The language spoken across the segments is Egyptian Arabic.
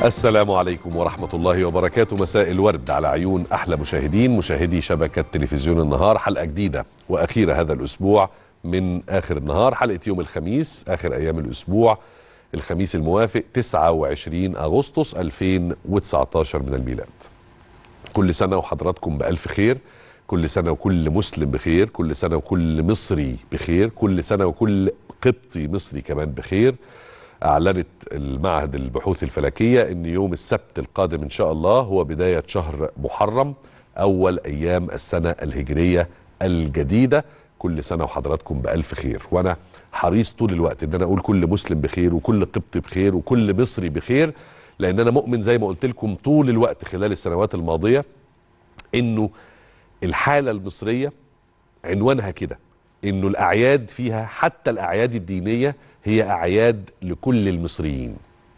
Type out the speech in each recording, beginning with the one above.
السلام عليكم ورحمة الله وبركاته مساء الورد على عيون أحلى مشاهدين مشاهدي شبكة تلفزيون النهار حلقة جديدة وأخيرة هذا الأسبوع من آخر النهار حلقة يوم الخميس آخر أيام الأسبوع الخميس الموافق 29 أغسطس 2019 من الميلاد كل سنة وحضراتكم بألف خير كل سنة وكل مسلم بخير كل سنة وكل مصري بخير كل سنة وكل قبطي مصري كمان بخير أعلنت المعهد البحوث الفلكية أن يوم السبت القادم إن شاء الله هو بداية شهر محرم أول أيام السنة الهجرية الجديدة كل سنة وحضراتكم بألف خير وأنا حريص طول الوقت أن أنا أقول كل مسلم بخير وكل قبطي بخير وكل مصري بخير لأن أنا مؤمن زي ما قلت لكم طول الوقت خلال السنوات الماضية أنه الحالة المصرية عنوانها كده انه الاعياد فيها حتى الاعياد الدينيه هي اعياد لكل المصريين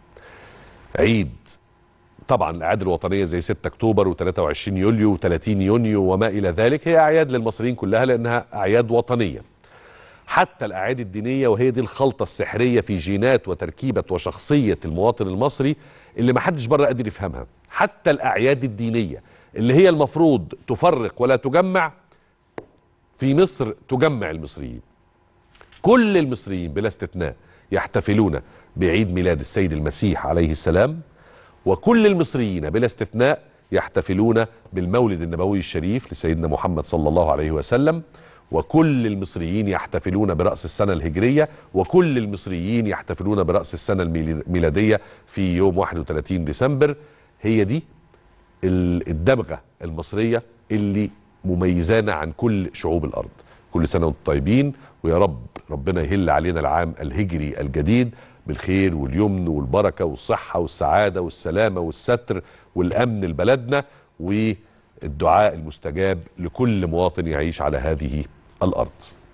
عيد طبعا الاعياد الوطنيه زي 6 اكتوبر و23 يوليو و30 يونيو وما الى ذلك هي اعياد للمصريين كلها لانها اعياد وطنيه حتى الاعياد الدينيه وهي دي الخلطه السحريه في جينات وتركيبه وشخصيه المواطن المصري اللي ما حدش بره قادر يفهمها حتى الاعياد الدينيه اللي هي المفروض تفرق ولا تجمع في مصر تجمع المصريين كل المصريين بلا استثناء يحتفلون بعيد ميلاد السيد المسيح عليه السلام وكل المصريين بلا استثناء يحتفلون بالمولد النبوي الشريف لسيدنا محمد صلى الله عليه وسلم وكل المصريين يحتفلون برأس السنة الهجرية وكل المصريين يحتفلون برأس السنة الميلادية في يوم 31 ديسمبر هي دي الدمغة المصرية اللي مميزانا عن كل شعوب الارض كل سنه وانتم طيبين ويا رب ربنا يهل علينا العام الهجري الجديد بالخير واليمن والبركه والصحه والسعاده والسلامه والستر والامن لبلدنا والدعاء المستجاب لكل مواطن يعيش على هذه الارض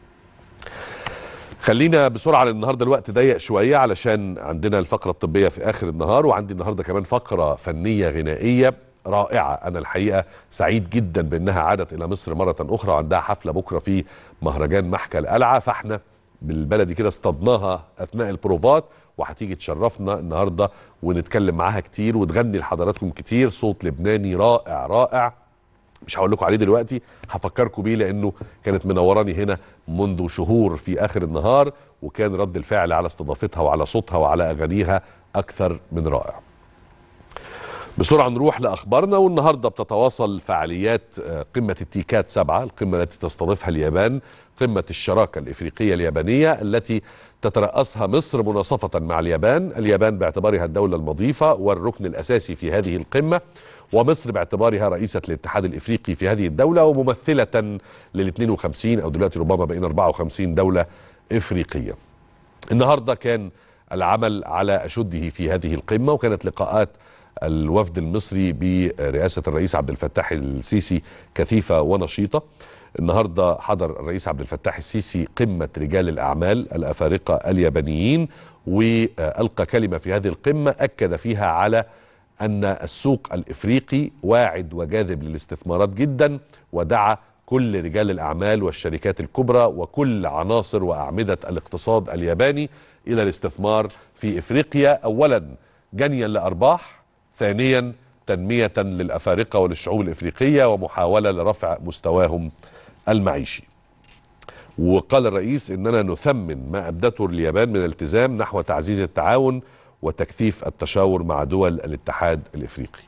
خلينا بسرعه لان النهارده الوقت ضيق شويه علشان عندنا الفقره الطبيه في اخر النهار وعندي النهارده كمان فقره فنيه غنائيه رائعة أنا الحقيقة سعيد جدا بأنها عادت إلى مصر مرة أخرى وعندها حفلة بكرة في مهرجان محكى القلعة فاحنا بالبلدي كده اصطدناها أثناء البروفات وهتيجي تشرفنا النهارده ونتكلم معاها كتير وتغني لحضراتكم كتير صوت لبناني رائع رائع مش هقول لكم عليه دلوقتي هفكركم بيه لانه كانت منوراني هنا منذ شهور في اخر النهار وكان رد الفعل على استضافتها وعلى صوتها وعلى اغانيها اكثر من رائع. بسرعة نروح لأخبارنا والنهاردة بتتواصل فعاليات قمة التيكات سبعة القمة التي تستضيفها اليابان قمة الشراكة الإفريقية اليابانية التي تترأسها مصر مناصفة مع اليابان اليابان باعتبارها الدولة المضيفة والركن الأساسي في هذه القمة ومصر باعتبارها رئيسة الاتحاد الإفريقي في هذه الدولة وممثلة لل 52 أو دلوقتي ربما بين 54 دولة إفريقية النهاردة كان العمل على أشده في هذه القمة وكانت لقاءات الوفد المصري برئاسة الرئيس عبد الفتاح السيسي كثيفة ونشيطة النهاردة حضر الرئيس عبد الفتاح السيسي قمة رجال الأعمال الأفارقة اليابانيين وألقى كلمة في هذه القمة أكد فيها على أن السوق الإفريقي واعد وجاذب للاستثمارات جدا ودعا كل رجال الأعمال والشركات الكبرى وكل عناصر وأعمدة الاقتصاد الياباني إلى الاستثمار في إفريقيا أولا جنيا لأرباح ثانيا تنمية للأفارقة وللشعوب الإفريقية ومحاولة لرفع مستواهم المعيشي وقال الرئيس إننا نثمن ما أبدته اليابان من التزام نحو تعزيز التعاون وتكثيف التشاور مع دول الاتحاد الإفريقي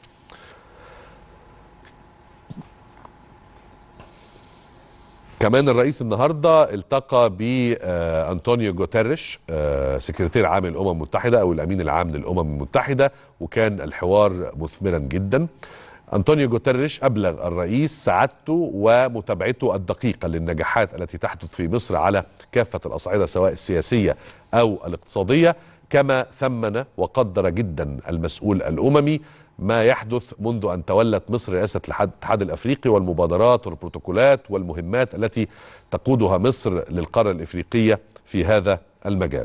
كمان الرئيس النهارده التقى بانطونيو جوتيريش سكرتير عام الامم المتحده او الامين العام للامم المتحده وكان الحوار مثمرا جدا انطونيو جوتيريش ابلغ الرئيس سعادته ومتابعته الدقيقه للنجاحات التي تحدث في مصر على كافه الاصعده سواء السياسيه او الاقتصاديه كما ثمن وقدر جدا المسؤول الاممي ما يحدث منذ ان تولت مصر رئاسه الاتحاد الافريقي والمبادرات والبروتوكولات والمهمات التي تقودها مصر للقاره الافريقيه في هذا المجال.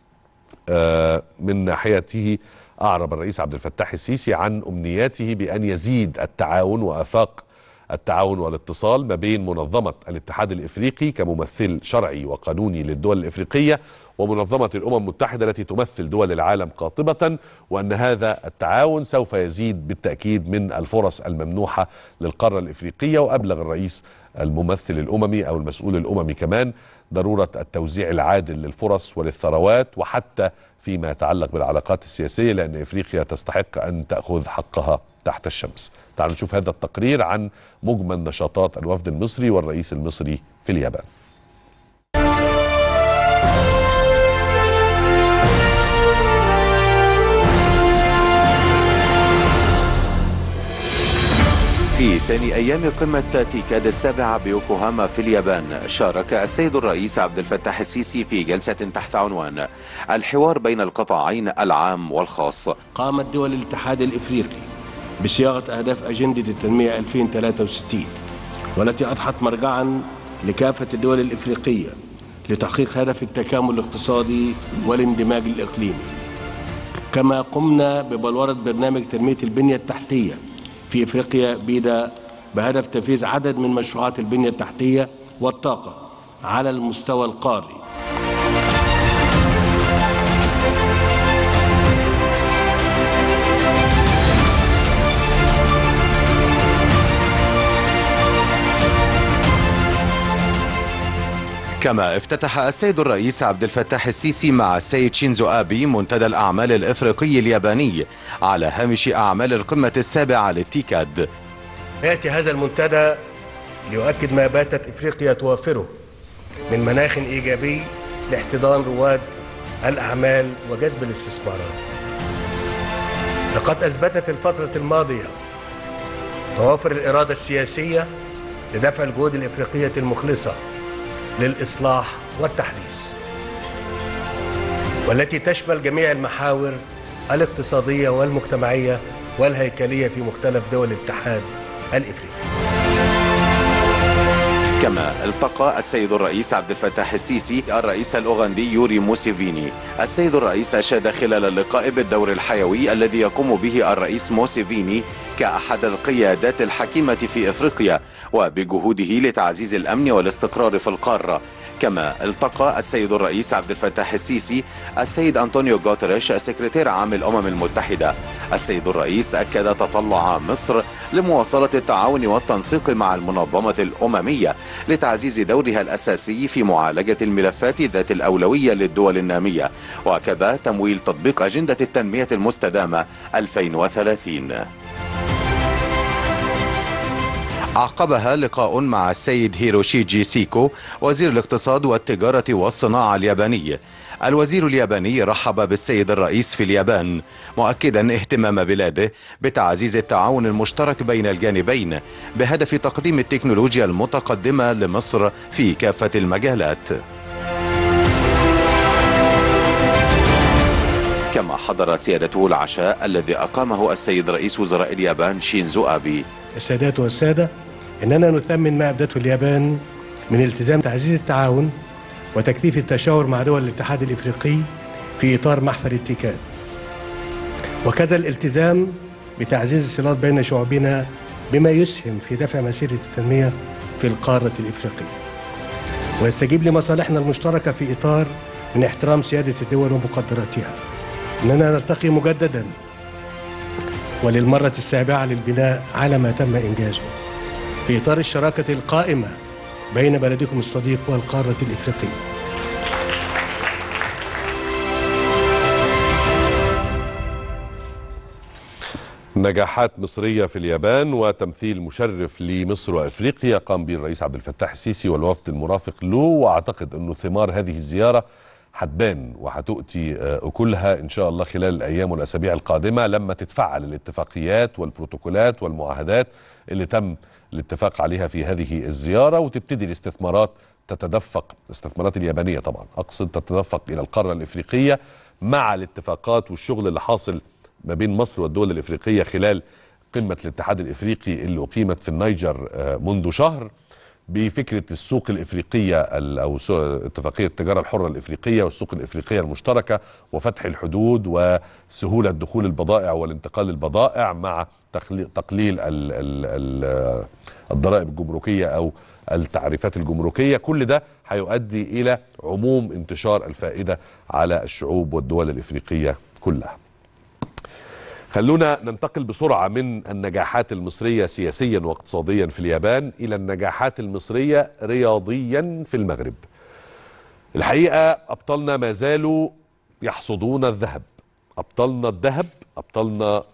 من ناحيته اعرب الرئيس عبد الفتاح السيسي عن امنياته بان يزيد التعاون وافاق التعاون والاتصال ما بين منظمة الاتحاد الإفريقي كممثل شرعي وقانوني للدول الإفريقية ومنظمة الأمم المتحدة التي تمثل دول العالم قاطبة وأن هذا التعاون سوف يزيد بالتأكيد من الفرص الممنوحة للقارة الإفريقية وأبلغ الرئيس الممثل الأممي أو المسؤول الأممي كمان ضرورة التوزيع العادل للفرص وللثروات وحتى فيما يتعلق بالعلاقات السياسية لأن إفريقيا تستحق أن تأخذ حقها تحت الشمس تعالوا نشوف هذا التقرير عن مجمل نشاطات الوفد المصري والرئيس المصري في اليابان في ثاني أيام قمة تيكاد السابعة بيوكوهاما في اليابان شارك السيد الرئيس عبد الفتاح السيسي في جلسة تحت عنوان الحوار بين القطاعين العام والخاص قامت دول الاتحاد الإفريقي بصياغة أهداف أجندة التنمية 2063 والتي أضحت مرجعا لكافة الدول الإفريقية لتحقيق هدف التكامل الاقتصادي والاندماج الإقليمي كما قمنا ببلورة برنامج تنمية البنية التحتية في افريقيا بيدا بهدف تنفيذ عدد من مشروعات البنيه التحتيه والطاقه على المستوى القاري كما افتتح السيد الرئيس عبد الفتاح السيسي مع السيد شينزو آبي منتدى الأعمال الإفريقي الياباني على هامش أعمال القمة السابعة للتيكاد يأتي هذا المنتدى ليؤكد ما باتت إفريقيا توفره من مناخ إيجابي لاحتضان رواد الأعمال وجذب الاستثمارات لقد أثبتت الفترة الماضية توافر الإرادة السياسية لدفع الجهود الإفريقية المخلصة للإصلاح والتحديث والتي تشمل جميع المحاور الاقتصادية والمجتمعية والهيكلية في مختلف دول الاتحاد الإفريقي كما التقى السيد الرئيس عبد الفتاح السيسي الرئيس الأوغندي يوري موسيفيني السيد الرئيس أشاد خلال اللقاء بالدور الحيوي الذي يقوم به الرئيس موسيفيني كأحد القيادات الحكيمة في إفريقيا وبجهوده لتعزيز الأمن والاستقرار في القارة كما التقى السيد الرئيس عبد الفتاح السيسي السيد أنطونيو غوتريش سكرتير عام الأمم المتحدة السيد الرئيس أكد تطلع مصر لمواصلة التعاون والتنسيق مع المنظمة الأممية لتعزيز دورها الأساسي في معالجة الملفات ذات الأولوية للدول النامية وكذا تمويل تطبيق أجندة التنمية المستدامة 2030 عقبها لقاء مع السيد هيروشيجي سيكو وزير الاقتصاد والتجارة والصناعة الياباني الوزير الياباني رحب بالسيد الرئيس في اليابان مؤكدا اهتمام بلاده بتعزيز التعاون المشترك بين الجانبين بهدف تقديم التكنولوجيا المتقدمة لمصر في كافة المجالات كما حضر سيادته العشاء الذي أقامه السيد رئيس وزراء اليابان شينزو آبي السادات والسادة إننا نثمن ما أبدته اليابان من التزام تعزيز التعاون وتكثيف التشاور مع دول الاتحاد الإفريقي في إطار محفل التيكاد وكذا الالتزام بتعزيز الصلات بين شعوبنا بما يسهم في دفع مسيرة التنمية في القارة الإفريقية ويستجيب لمصالحنا المشتركة في إطار من احترام سيادة الدول ومقدراتها إننا نلتقي مجددا وللمرة السابعة للبناء على ما تم إنجازه في إطار الشراكة القائمة بين بلدكم الصديق والقارة الإفريقية نجاحات مصرية في اليابان وتمثيل مشرف لمصر وافريقيا قام به الرئيس عبد الفتاح السيسي والوفد المرافق له واعتقد انه ثمار هذه الزيارة هتبان وهتؤتي اكلها ان شاء الله خلال الايام والاسابيع القادمة لما تتفعل الاتفاقيات والبروتوكولات والمعاهدات اللي تم الاتفاق عليها في هذه الزيارة وتبتدي الاستثمارات تتدفق الاستثمارات اليابانية طبعا اقصد تتدفق الى القارة الافريقية مع الاتفاقات والشغل اللي حاصل ما بين مصر والدول الافريقيه خلال قمه الاتحاد الافريقي اللي اقيمت في النيجر منذ شهر بفكره السوق الافريقيه ال- او سو- اتفاقيه التجاره الحره الافريقيه والسوق الافريقيه المشتركه وفتح الحدود وسهوله دخول البضائع والانتقال البضائع مع تخلي- تقليل ال ال ال الضرائب الجمركيه او التعريفات الجمركيه كل ده هيؤدي الى عموم انتشار الفائده على الشعوب والدول الافريقيه كلها خلونا ننتقل بسرعة من النجاحات المصرية سياسيا واقتصاديا في اليابان إلى النجاحات المصرية رياضيا في المغرب الحقيقة أبطالنا ما زالوا يحصدون الذهب أبطالنا الذهب أبطالنا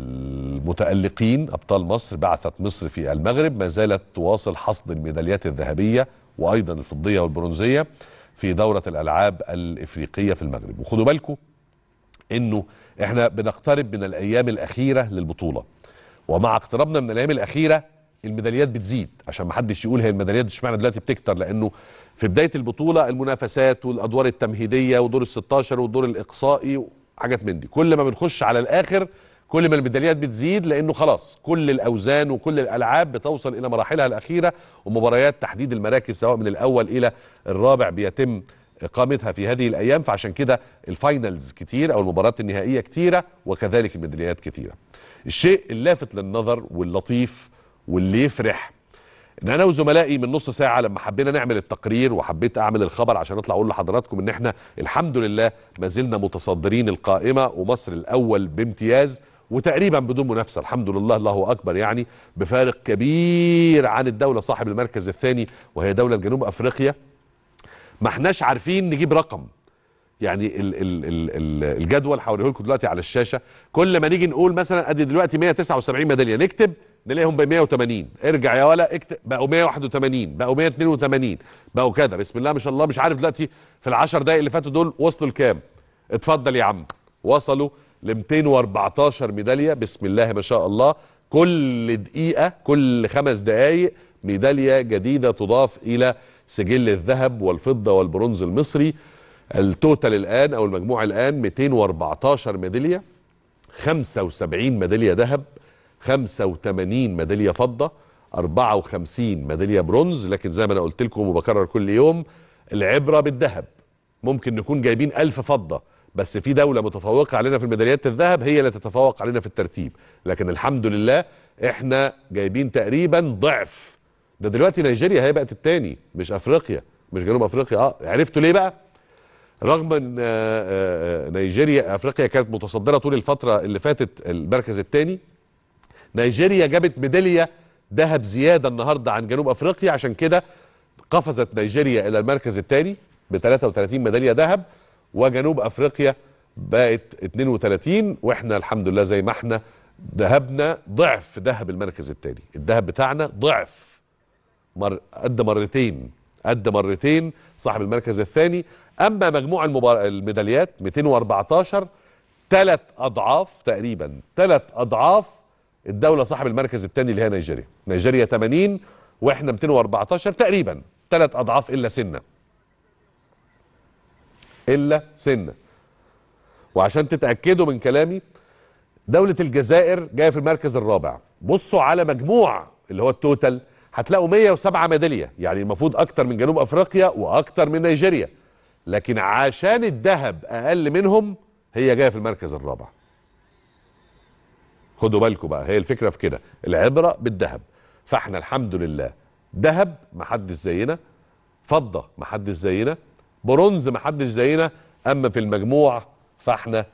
المتألقين أبطال مصر بعثت مصر في المغرب ما زالت تواصل حصد الميداليات الذهبية وأيضا الفضية والبرونزية في دورة الألعاب الإفريقية في المغرب وخدوا بالكم انه احنا بنقترب من الايام الاخيره للبطوله ومع اقترابنا من الايام الاخيره الميداليات بتزيد عشان ما حدش يقول هي الميداليات اشمعنى دلوقتي بتكتر لانه في بدايه البطوله المنافسات والادوار التمهيديه ودور ال 16 والدور الاقصائي وحاجات من دي كل ما بنخش على الاخر كل ما الميداليات بتزيد لانه خلاص كل الاوزان وكل الالعاب بتوصل الى مراحلها الاخيره ومباريات تحديد المراكز سواء من الاول الى الرابع بيتم اقامتها في هذه الايام فعشان كده الفاينلز كتير او المباريات النهائيه كتيره وكذلك الميداليات كتيره. الشيء اللافت للنظر واللطيف واللي يفرح ان انا وزملائي من نص ساعه لما حبينا نعمل التقرير وحبيت اعمل الخبر عشان اطلع اقول لحضراتكم ان احنا الحمد لله ما زلنا متصدرين القائمه ومصر الاول بامتياز وتقريبا بدون منافسه الحمد لله الله اكبر يعني بفارق كبير عن الدوله صاحب المركز الثاني وهي دوله جنوب افريقيا ما احناش عارفين نجيب رقم يعني ال ال ال ال الجدول هوريه لكم دلوقتي على الشاشه كل ما نيجي نقول مثلا ادي دلوقتي 179 ميداليه نكتب نلاقيهم ب 180 ارجع يا ولا اكتب بقوا 181 بقوا 182 بقوا كده بسم الله ما شاء الله مش عارف دلوقتي في العشر دقايق اللي فاتوا دول وصلوا لكام اتفضل يا عم وصلوا ل 214 ميداليه بسم الله ما شاء الله كل دقيقه كل خمس دقائق ميداليه جديده تضاف الى سجل الذهب والفضه والبرونز المصري التوتال الان او المجموع الان 214 ميداليه 75 ميداليه ذهب 85 ميداليه فضه 54 ميداليه برونز لكن زي ما انا قلت لكم وبكرر كل يوم العبره بالذهب ممكن نكون جايبين ألف فضه بس في دوله متفوقه علينا في الميداليات الذهب هي اللي تتفوق علينا في الترتيب لكن الحمد لله احنا جايبين تقريبا ضعف ده دلوقتي نيجيريا هي بقت التاني مش افريقيا مش جنوب افريقيا اه عرفتوا ليه بقى رغم ان آه، آه، نيجيريا افريقيا كانت متصدره طول الفتره اللي فاتت المركز الثاني نيجيريا جابت ميداليه ذهب زياده النهارده عن جنوب افريقيا عشان كده قفزت نيجيريا الى المركز الثاني ب 33 ميداليه ذهب وجنوب افريقيا بقت 32 واحنا الحمد لله زي ما احنا ذهبنا ضعف ذهب المركز الثاني الذهب بتاعنا ضعف مر قد مرتين قد مرتين صاحب المركز الثاني اما مجموع المبار... الميداليات 214 ثلاث اضعاف تقريبا ثلاث اضعاف الدوله صاحب المركز الثاني اللي هي نيجيريا نيجيريا 80 واحنا 214 تقريبا ثلاث اضعاف الا سنه الا سنه وعشان تتاكدوا من كلامي دولة الجزائر جاية في المركز الرابع بصوا على مجموع اللي هو التوتال هتلاقوا 107 ميدالية يعني المفروض أكتر من جنوب أفريقيا وأكتر من نيجيريا لكن عشان الذهب أقل منهم هي جاية في المركز الرابع خدوا بالكم بقى هي الفكرة في كده العبرة بالذهب فاحنا الحمد لله ذهب محدش زينا فضة محدش زينا برونز محدش زينا أما في المجموع فاحنا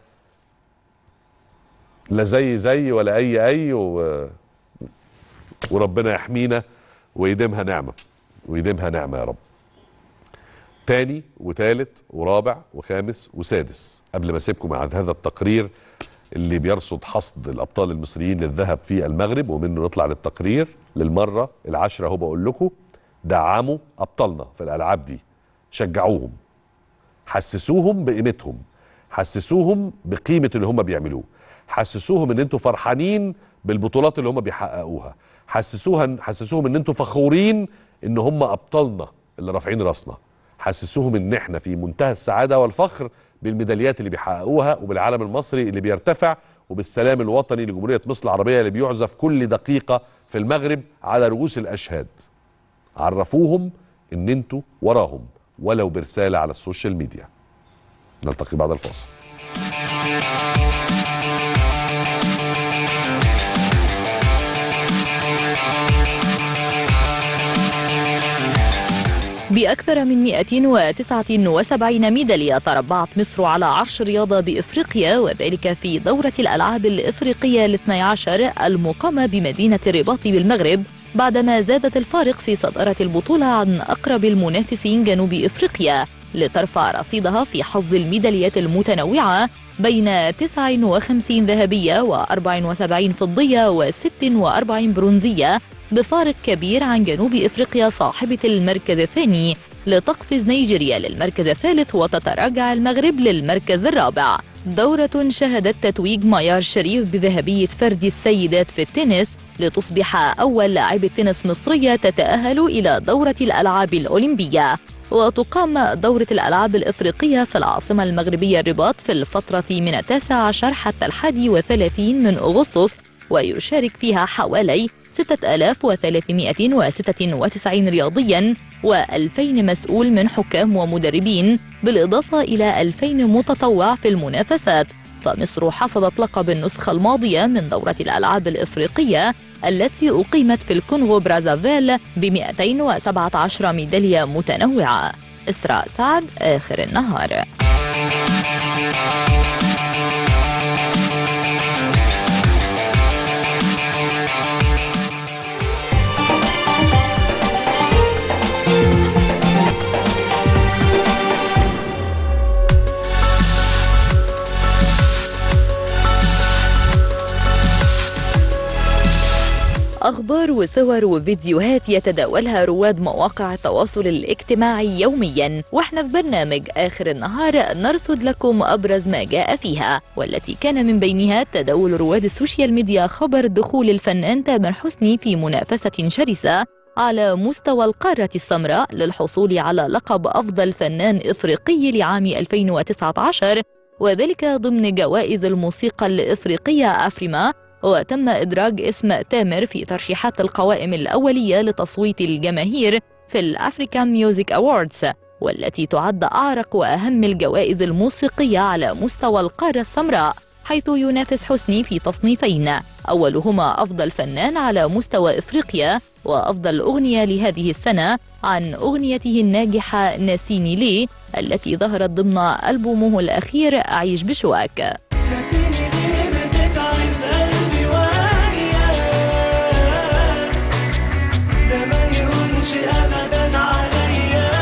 لا زي زي ولا اي اي و... وربنا يحمينا ويديمها نعمه ويديمها نعمه يا رب تاني وتالت ورابع وخامس وسادس قبل ما اسيبكم مع هذا التقرير اللي بيرصد حصد الابطال المصريين للذهب في المغرب ومنه نطلع للتقرير للمره العاشره اهو بقول لكم دعموا ابطالنا في الالعاب دي شجعوهم حسسوهم بقيمتهم حسسوهم بقيمه اللي هم بيعملوه حسسوهم ان انتوا فرحانين بالبطولات اللي هم بيحققوها حسسوها حسسوهم ان انتوا فخورين ان هم ابطالنا اللي رافعين راسنا حسسوهم ان احنا في منتهى السعاده والفخر بالميداليات اللي بيحققوها وبالعلم المصري اللي بيرتفع وبالسلام الوطني لجمهوريه مصر العربيه اللي بيعزف كل دقيقه في المغرب على رؤوس الاشهاد عرفوهم ان انتوا وراهم ولو برساله على السوشيال ميديا نلتقي بعد الفاصل بأكثر من 279 ميدالية تربعت مصر على عرش الرياضة بإفريقيا وذلك في دورة الألعاب الإفريقية الاثني عشر المقامة بمدينة الرباط بالمغرب بعدما زادت الفارق في صدارة البطولة عن أقرب المنافسين جنوب إفريقيا لترفع رصيدها في حظ الميداليات المتنوعة بين 59 ذهبية و74 فضية و46 برونزية بفارق كبير عن جنوب افريقيا صاحبة المركز الثاني لتقفز نيجيريا للمركز الثالث وتتراجع المغرب للمركز الرابع. دورة شهدت تتويج ميار شريف بذهبية فرد السيدات في التنس لتصبح أول لاعبة تنس مصرية تتأهل إلى دورة الألعاب الأولمبية. وتقام دورة الألعاب الإفريقية في العاصمة المغربية الرباط في الفترة من التاسع عشر حتى الحادي وثلاثين من أغسطس ويشارك فيها حوالي 6396 رياضياً و2000 مسؤول من حكام ومدربين بالإضافة إلى 2000 متطوع في المنافسات فمصر حصدت لقب النسخة الماضية من دورة الألعاب الإفريقية التي أقيمت في الكونغو برازافيل ب 217 ميدالية متنوعة إسراء سعد آخر النهار أخبار وصور وفيديوهات يتداولها رواد مواقع التواصل الاجتماعي يوميا واحنا في برنامج آخر النهار نرصد لكم أبرز ما جاء فيها والتي كان من بينها تداول رواد السوشيال ميديا خبر دخول الفنان تامر حسني في منافسة شرسة على مستوى القارة السمراء للحصول على لقب أفضل فنان إفريقي لعام 2019 وذلك ضمن جوائز الموسيقى الإفريقية أفريما وتم إدراج اسم تامر في ترشيحات القوائم الأولية لتصويت الجماهير في الأفريكان ميوزك أوردز والتي تعد أعرق وأهم الجوائز الموسيقية على مستوى القارة السمراء حيث ينافس حسني في تصنيفين أولهما أفضل فنان على مستوى إفريقيا وأفضل أغنية لهذه السنة عن أغنيته الناجحة ناسيني لي التي ظهرت ضمن ألبومه الأخير أعيش بشواك ناسيني ليه بتتعب قلبي وياك ده ما يهونش ابدا عليا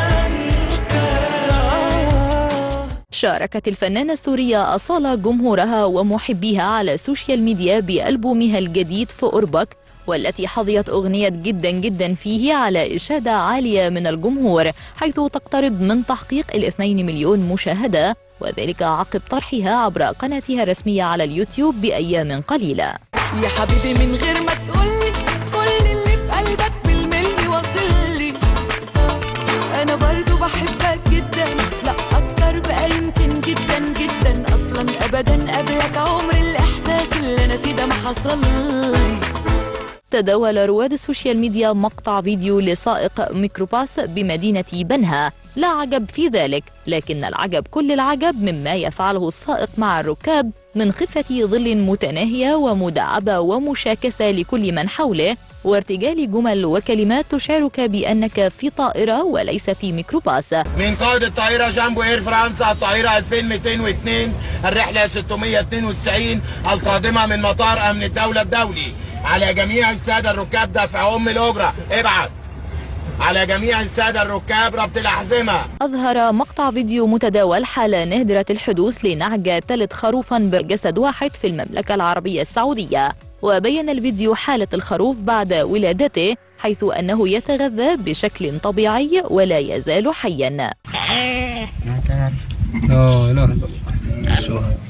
انساك شاركت الفنانة السورية أصالة جمهورها ومحبيها على السوشيال ميديا بألبومها الجديد في أوربك والتي حظيت أغنية جدا جدا فيه على إشادة عالية من الجمهور حيث تقترب من تحقيق الاثنين مليون مشاهدة وذلك عقب طرحها عبر قناتها الرسمية على اليوتيوب بأيام قليلة يا حبيبي من غير ما تقولي كل اللي في قلبك بالملي واصلي انا برضو بحبك جدا لا اكتر بقى يمكن جدا جدا اصلا ابدا قبلك عمر الاحساس اللي انا فيه ده ما حصلي تداول رواد السوشيال ميديا مقطع فيديو لسائق ميكروباص بمدينة بنها لا عجب في ذلك لكن العجب كل العجب مما يفعله السائق مع الركاب من خفة ظل متناهية ومداعبة ومشاكسة لكل من حوله وارتجال جمل وكلمات تشعرك بأنك في طائرة وليس في ميكروباص من قائد الطائرة جامبو اير فرنسا الطائرة 2202 الرحلة 692 القادمة من مطار أمن الدولة الدولي على جميع السادة الركاب دفع أم الأجرة ابعت على جميع السادة الركاب ربط الأحزمة أظهر مقطع فيديو متداول حالة نادرة الحدوث لنعجة تلد خروفا بجسد واحد في المملكة العربية السعودية وبين الفيديو حالة الخروف بعد ولادته حيث أنه يتغذى بشكل طبيعي ولا يزال حيا لا اله الا الله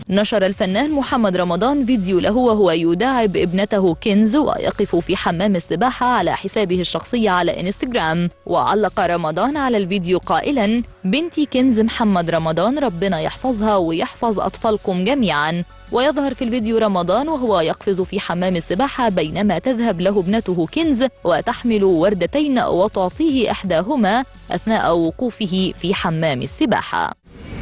نشر الفنان محمد رمضان فيديو له وهو يداعب ابنته كنز ويقف في حمام السباحة على حسابه الشخصي على انستغرام وعلق رمضان على الفيديو قائلا بنتي كنز محمد رمضان ربنا يحفظها ويحفظ أطفالكم جميعا ويظهر في الفيديو رمضان وهو يقفز في حمام السباحة بينما تذهب له ابنته كنز وتحمل وردتين وتعطيه إحداهما أثناء وقوفه في حمام السباحة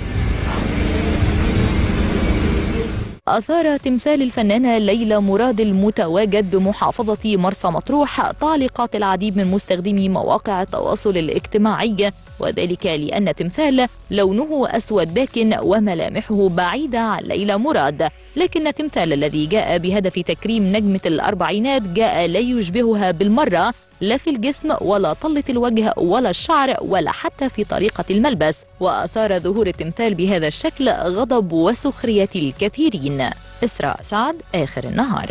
أثار تمثال الفنانة ليلى مراد المتواجد بمحافظة مرسى مطروح تعليقات العديد من مستخدمي مواقع التواصل الاجتماعي وذلك لأن تمثال لونه أسود داكن وملامحه بعيدة عن ليلى مراد لكن التمثال الذي جاء بهدف تكريم نجمة الأربعينات جاء لا يشبهها بالمرة لا في الجسم ولا طلة الوجه ولا الشعر ولا حتى في طريقة الملبس وأثار ظهور التمثال بهذا الشكل غضب وسخرية الكثيرين إسراء سعد آخر النهار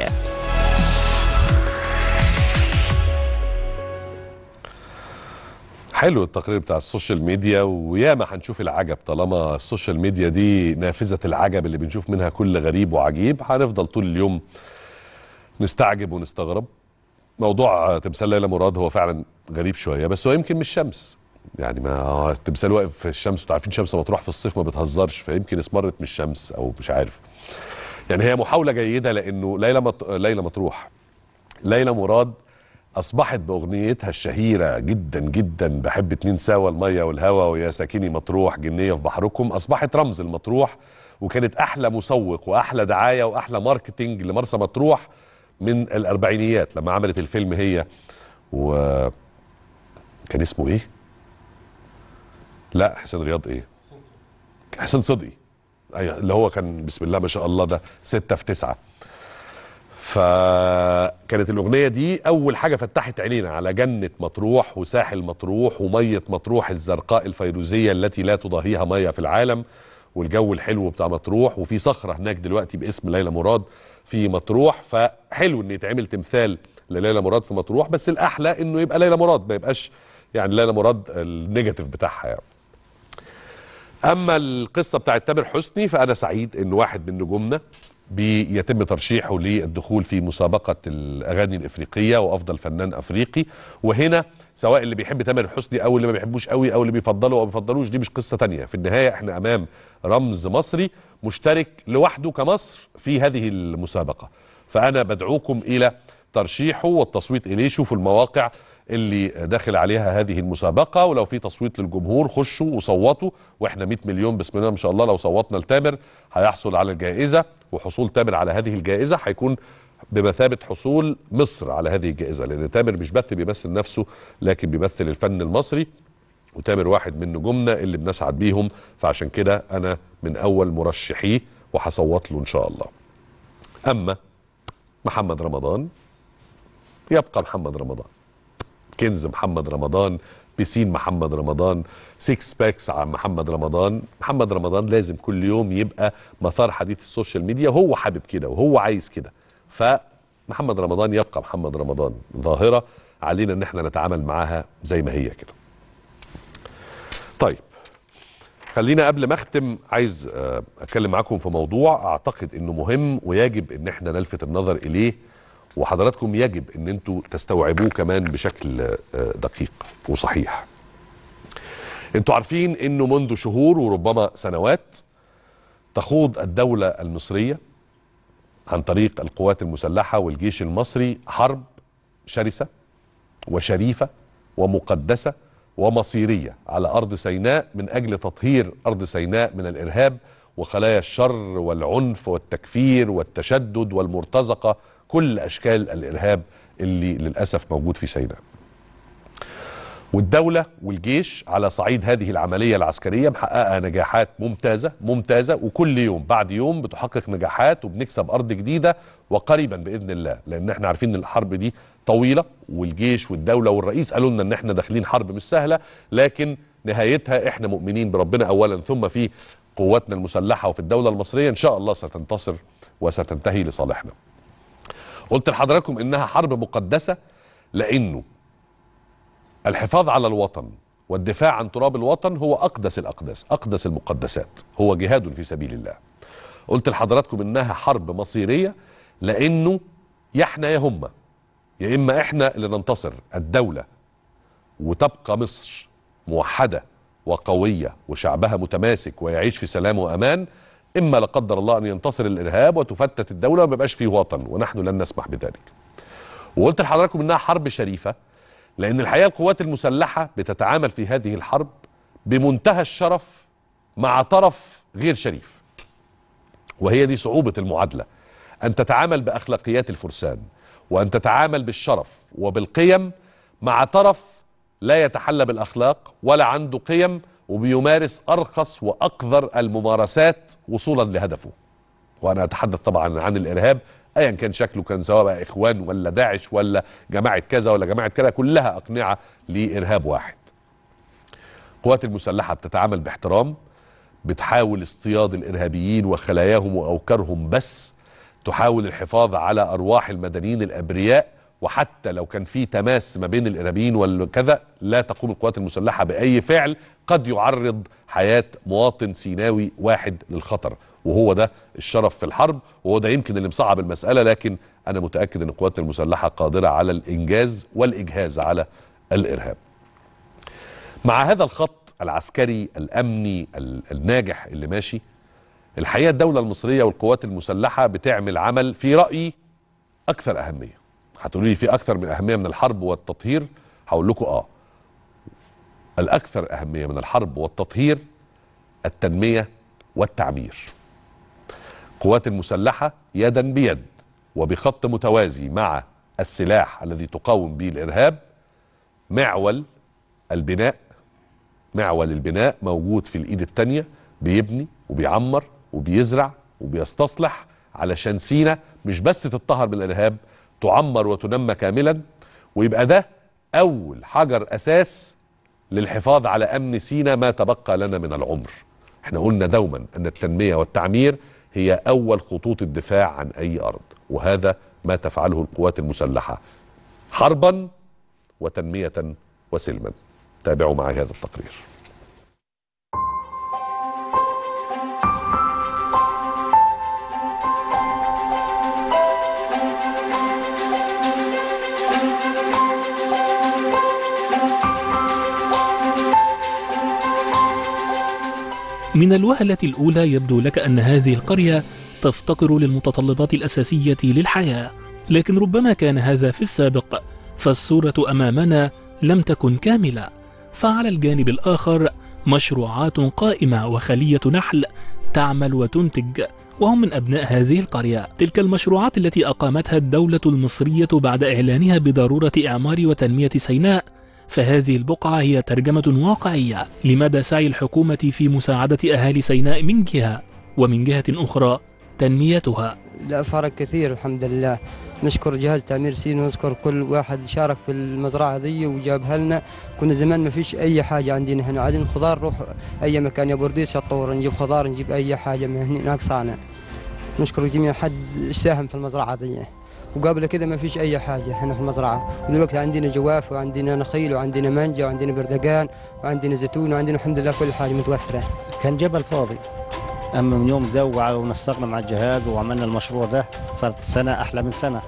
حلو التقرير بتاع السوشيال ميديا وياما هنشوف العجب طالما السوشيال ميديا دي نافذة العجب اللي بنشوف منها كل غريب وعجيب هنفضل طول اليوم نستعجب ونستغرب موضوع تمثال ليلى مراد هو فعلا غريب شويه بس هو يمكن مش شمس يعني ما هو التمثال واقف في الشمس انتوا عارفين شمس مطروح في الصيف ما بتهزرش فيمكن اسمرت من الشمس او مش عارف يعني هي محاوله جيده لانه ليلى مط... ليلى مطروح ليلى مراد اصبحت باغنيتها الشهيره جدا جدا بحب اتنين سوا الميه والهوا ويا ساكني مطروح جنيه في بحركم اصبحت رمز المطروح وكانت احلى مسوق واحلى دعايه واحلى ماركتينج لمرسى مطروح من الاربعينيات لما عملت الفيلم هي و كان اسمه ايه؟ لا حسين رياض ايه؟ حسين صدقي ايوه اللي هو كان بسم الله ما شاء الله ده ستة في تسعة فكانت الأغنية دي أول حاجة فتحت عينينا على جنة مطروح وساحل مطروح ومية مطروح الزرقاء الفيروزية التي لا تضاهيها مية في العالم والجو الحلو بتاع مطروح وفي صخرة هناك دلوقتي باسم ليلى مراد في مطروح فحلو ان يتعمل تمثال لليلى مراد في مطروح بس الاحلى انه يبقى ليلى مراد ما يبقاش يعني ليلى مراد النيجاتيف بتاعها يعني. اما القصه بتاعت تامر حسني فانا سعيد ان واحد من نجومنا بيتم ترشيحه للدخول في مسابقه الاغاني الافريقيه وافضل فنان افريقي وهنا سواء اللي بيحب تامر حسني او اللي ما بيحبوش قوي او اللي بيفضله او ما بيفضلوش دي مش قصه تانية في النهايه احنا امام رمز مصري مشترك لوحده كمصر في هذه المسابقه فانا بدعوكم الى ترشيحه والتصويت اليه شوفوا المواقع اللي داخل عليها هذه المسابقه ولو في تصويت للجمهور خشوا وصوتوا واحنا 100 مليون بسم الله ما شاء الله لو صوتنا لتامر هيحصل على الجائزه وحصول تامر على هذه الجائزه هيكون بمثابه حصول مصر على هذه الجائزه لان تامر مش بس بيمثل نفسه لكن بيمثل الفن المصري وتامر واحد من نجومنا اللي بنسعد بيهم فعشان كده انا من اول مرشحيه وهصوت له ان شاء الله اما محمد رمضان يبقى محمد رمضان كنز محمد رمضان بيسين محمد رمضان سيكس باكس عن محمد رمضان محمد رمضان لازم كل يوم يبقى مثار حديث السوشيال ميديا وهو حابب كده وهو عايز كده فمحمد رمضان يبقى محمد رمضان ظاهرة علينا ان احنا نتعامل معاها زي ما هي كده طيب خلينا قبل ما اختم عايز اتكلم معاكم في موضوع اعتقد انه مهم ويجب ان احنا نلفت النظر اليه وحضراتكم يجب ان انتوا تستوعبوه كمان بشكل دقيق وصحيح انتوا عارفين انه منذ شهور وربما سنوات تخوض الدولة المصرية عن طريق القوات المسلحة والجيش المصري حرب شرسة وشريفة ومقدسة ومصيرية على أرض سيناء من أجل تطهير أرض سيناء من الإرهاب وخلايا الشر والعنف والتكفير والتشدد والمرتزقة كل أشكال الإرهاب اللي للأسف موجود في سيناء والدولة والجيش على صعيد هذه العملية العسكرية محققة نجاحات ممتازة ممتازة وكل يوم بعد يوم بتحقق نجاحات وبنكسب أرض جديدة وقريبا بإذن الله لأن احنا عارفين ان الحرب دي طويلة والجيش والدولة والرئيس قالوا لنا ان احنا داخلين حرب مش سهلة لكن نهايتها احنا مؤمنين بربنا أولا ثم في قواتنا المسلحة وفي الدولة المصرية إن شاء الله ستنتصر وستنتهي لصالحنا قلت لحضراتكم انها حرب مقدسه لانه الحفاظ على الوطن والدفاع عن تراب الوطن هو اقدس الاقداس اقدس المقدسات هو جهاد في سبيل الله قلت لحضراتكم انها حرب مصيريه لانه يا احنا يا هم يا اما احنا اللي ننتصر الدوله وتبقى مصر موحده وقويه وشعبها متماسك ويعيش في سلام وامان اما لا قدر الله ان ينتصر الارهاب وتفتت الدوله وما يبقاش فيه وطن ونحن لن نسمح بذلك. وقلت لحضراتكم انها حرب شريفه لان الحقيقه القوات المسلحه بتتعامل في هذه الحرب بمنتهى الشرف مع طرف غير شريف. وهي دي صعوبه المعادله ان تتعامل باخلاقيات الفرسان وان تتعامل بالشرف وبالقيم مع طرف لا يتحلى بالاخلاق ولا عنده قيم وبيمارس ارخص واقذر الممارسات وصولا لهدفه. وانا اتحدث طبعا عن الارهاب ايا كان شكله كان سواء بقى اخوان ولا داعش ولا جماعه كذا ولا جماعه كذا كلها اقنعه لارهاب واحد. القوات المسلحه بتتعامل باحترام بتحاول اصطياد الارهابيين وخلاياهم واوكارهم بس تحاول الحفاظ على ارواح المدنيين الابرياء وحتى لو كان في تماس ما بين الارهابيين وكذا لا تقوم القوات المسلحه باي فعل قد يعرض حياه مواطن سيناوي واحد للخطر وهو ده الشرف في الحرب وهو ده يمكن اللي مصعب المساله لكن انا متاكد ان القوات المسلحه قادره على الانجاز والاجهاز على الارهاب. مع هذا الخط العسكري الامني ال- الناجح اللي ماشي الحقيقه الدوله المصريه والقوات المسلحه بتعمل عمل في رايي اكثر اهميه. هتقولوا لي في اكثر من اهميه من الحرب والتطهير هقول لكم اه. الاكثر اهميه من الحرب والتطهير التنميه والتعمير. القوات المسلحه يدا بيد وبخط متوازي مع السلاح الذي تقاوم به الارهاب معول البناء معول البناء موجود في الايد التانية بيبني وبيعمر وبيزرع وبيستصلح علشان سينا مش بس تتطهر من الارهاب تعمر وتنمى كاملا ويبقى ده اول حجر اساس للحفاظ على امن سينا ما تبقى لنا من العمر احنا قلنا دوما ان التنميه والتعمير هي اول خطوط الدفاع عن اي ارض وهذا ما تفعله القوات المسلحه حربا وتنميه وسلما تابعوا معي هذا التقرير من الوهلة الأولى يبدو لك أن هذه القرية تفتقر للمتطلبات الأساسية للحياة لكن ربما كان هذا في السابق فالصورة أمامنا لم تكن كاملة فعلى الجانب الآخر مشروعات قائمة وخلية نحل تعمل وتنتج وهم من أبناء هذه القرية تلك المشروعات التي أقامتها الدولة المصرية بعد إعلانها بضرورة إعمار وتنمية سيناء فهذه البقعة هي ترجمة واقعية لمدى سعي الحكومة في مساعدة أهالي سيناء من جهة ومن جهة أخرى تنميتها لا فرق كثير الحمد لله نشكر جهاز تعمير سين ونشكر كل واحد شارك في المزرعة ذي وجابها لنا كنا زمان ما فيش أي حاجة عندنا هنا عادين خضار نروح أي مكان يا برديس يا الطور نجيب خضار نجيب أي حاجة من هنا ناقصانا نشكر جميع حد ساهم في المزرعة ذي وقبل كده ما فيش أي حاجة هنا في المزرعة ودلوقتي عندنا جواف وعندنا نخيل وعندنا مانجا وعندنا بردقان وعندنا زيتون وعندنا الحمد لله كل حاجة متوفرة كان جبل فاضي اما من يوم ده وع- ونسقنا مع الجهاز وعملنا المشروع ده صارت سنه احلى من سنه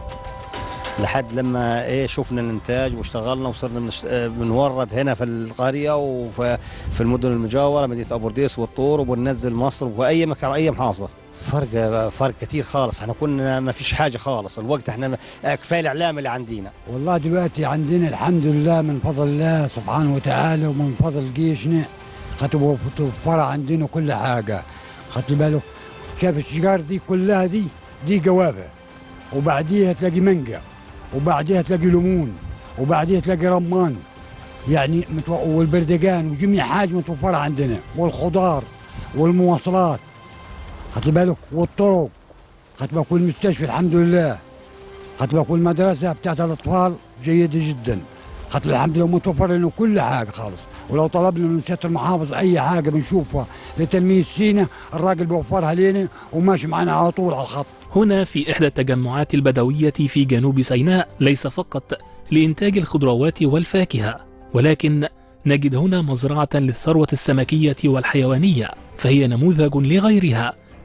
لحد لما ايه شفنا الانتاج واشتغلنا وصرنا بنش- آه، بنورد هنا في القريه وفي في المدن المجاوره مدينه ابو رديس والطور وبننزل مصر واي مكان اي محافظه فرق فرق كتير خالص احنا كنا ما فيش حاجه خالص الوقت احنا آه، كفايه الاعلام اللي عندنا والله دلوقتي عندنا الحمد لله من فضل الله سبحانه وتعالى ومن فضل جيشنا خطوا فرع عندنا كل حاجة خدت بالك شايف الشجار دي كلها دي دي جوافة وبعديها تلاقي مانجا وبعديها تلاقي ليمون وبعديها تلاقي رمان يعني متو... والبردقان وجميع حاجة متوفرة عندنا والخضار والمواصلات خدت بالك والطرق خدت بالك والمستشفى الحمد لله خدت بالك والمدرسة بتاعت الأطفال جيدة جدا خدت بالك الحمد لله متوفر لنا كل حاجة خالص ولو طلبنا من سيادة المحافظ أي حاجة بنشوفها لتنمية سينا الراجل بيوفرها لنا وماشي معنا على طول على الخط هنا في إحدى التجمعات البدوية في جنوب سيناء ليس فقط لإنتاج الخضروات والفاكهة ولكن نجد هنا مزرعة للثروة السمكية والحيوانية فهي نموذج لغيرها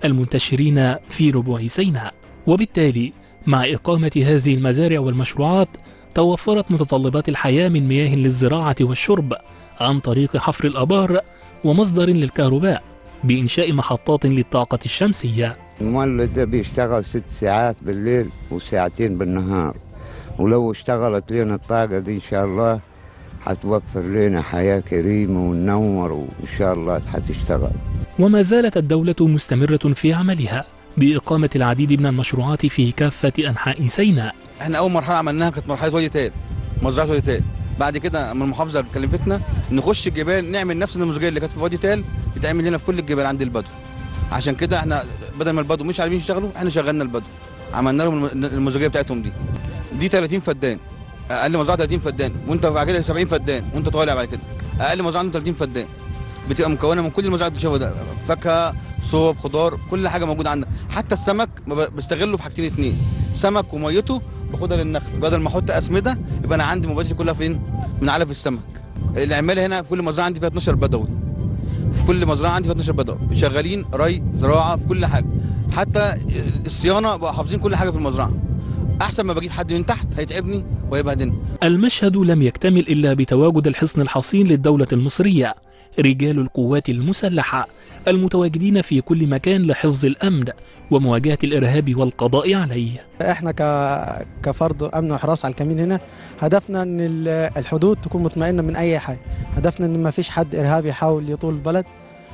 المنتشرين في ربوع سيناء وبالتالي مع إقامة هذه المزارع والمشروعات توفرت متطلبات الحياة من مياه للزراعة والشرب عن طريق حفر الآبار ومصدر للكهرباء بإنشاء محطات للطاقة الشمسية المولد ده بيشتغل ست ساعات بالليل وساعتين بالنهار ولو اشتغلت لنا الطاقة دي إن شاء الله هتوفر لنا حياة كريمة وننور وإن شاء الله هتشتغل وما زالت الدولة مستمرة في عملها بإقامة العديد من المشروعات في كافة أنحاء سيناء احنا اول مرحله عملناها كانت مرحله وادي تال مزرعه وادي تال بعد كده من المحافظه كلفتنا نخش الجبال نعمل نفس النموذجيه اللي كانت في وادي تال تتعمل لنا في كل الجبال عند البدو عشان كده احنا بدل ما البدو مش عارفين يشتغلوا احنا شغلنا البدو عملنا لهم الم- النموذجيه بتاعتهم دي دي 30 فدان اقل مزرعه 30 فدان وانت بعد كده 70 فدان وانت طالع بعد كده اقل مزرعه عنده 30 فدان بتبقى مكونه من كل المزرعه اللي بتشوفها ده فاكهه صوب خضار كل حاجه موجوده عندك حتى السمك ما ب- بستغله في حاجتين اتنين سمك وميته باخدها للنخل بدل ما احط اسمده يبقى انا عندي مبادرتي كلها فين من علف السمك العماله هنا في كل مزرعه عندي فيها 12 بدوي في كل مزرعه عندي فيها 12 بدوي شغالين ري زراعه في كل حاجه حتى الصيانه بقى حافظين كل حاجه في المزرعه احسن ما بجيب حد من تحت هيتعبني ويبهدلني المشهد لم يكتمل إلا بتواجد الحصن الحصين للدولة المصرية رجال القوات المسلحة المتواجدين في كل مكان لحفظ الأمن ومواجهة الإرهاب والقضاء عليه احنا ك... كفرد امن وحراسه على الكمين هنا هدفنا ان ال- الحدود تكون مطمئنه من اي حاجه هدفنا ان ما فيش حد ارهابي يحاول يطول البلد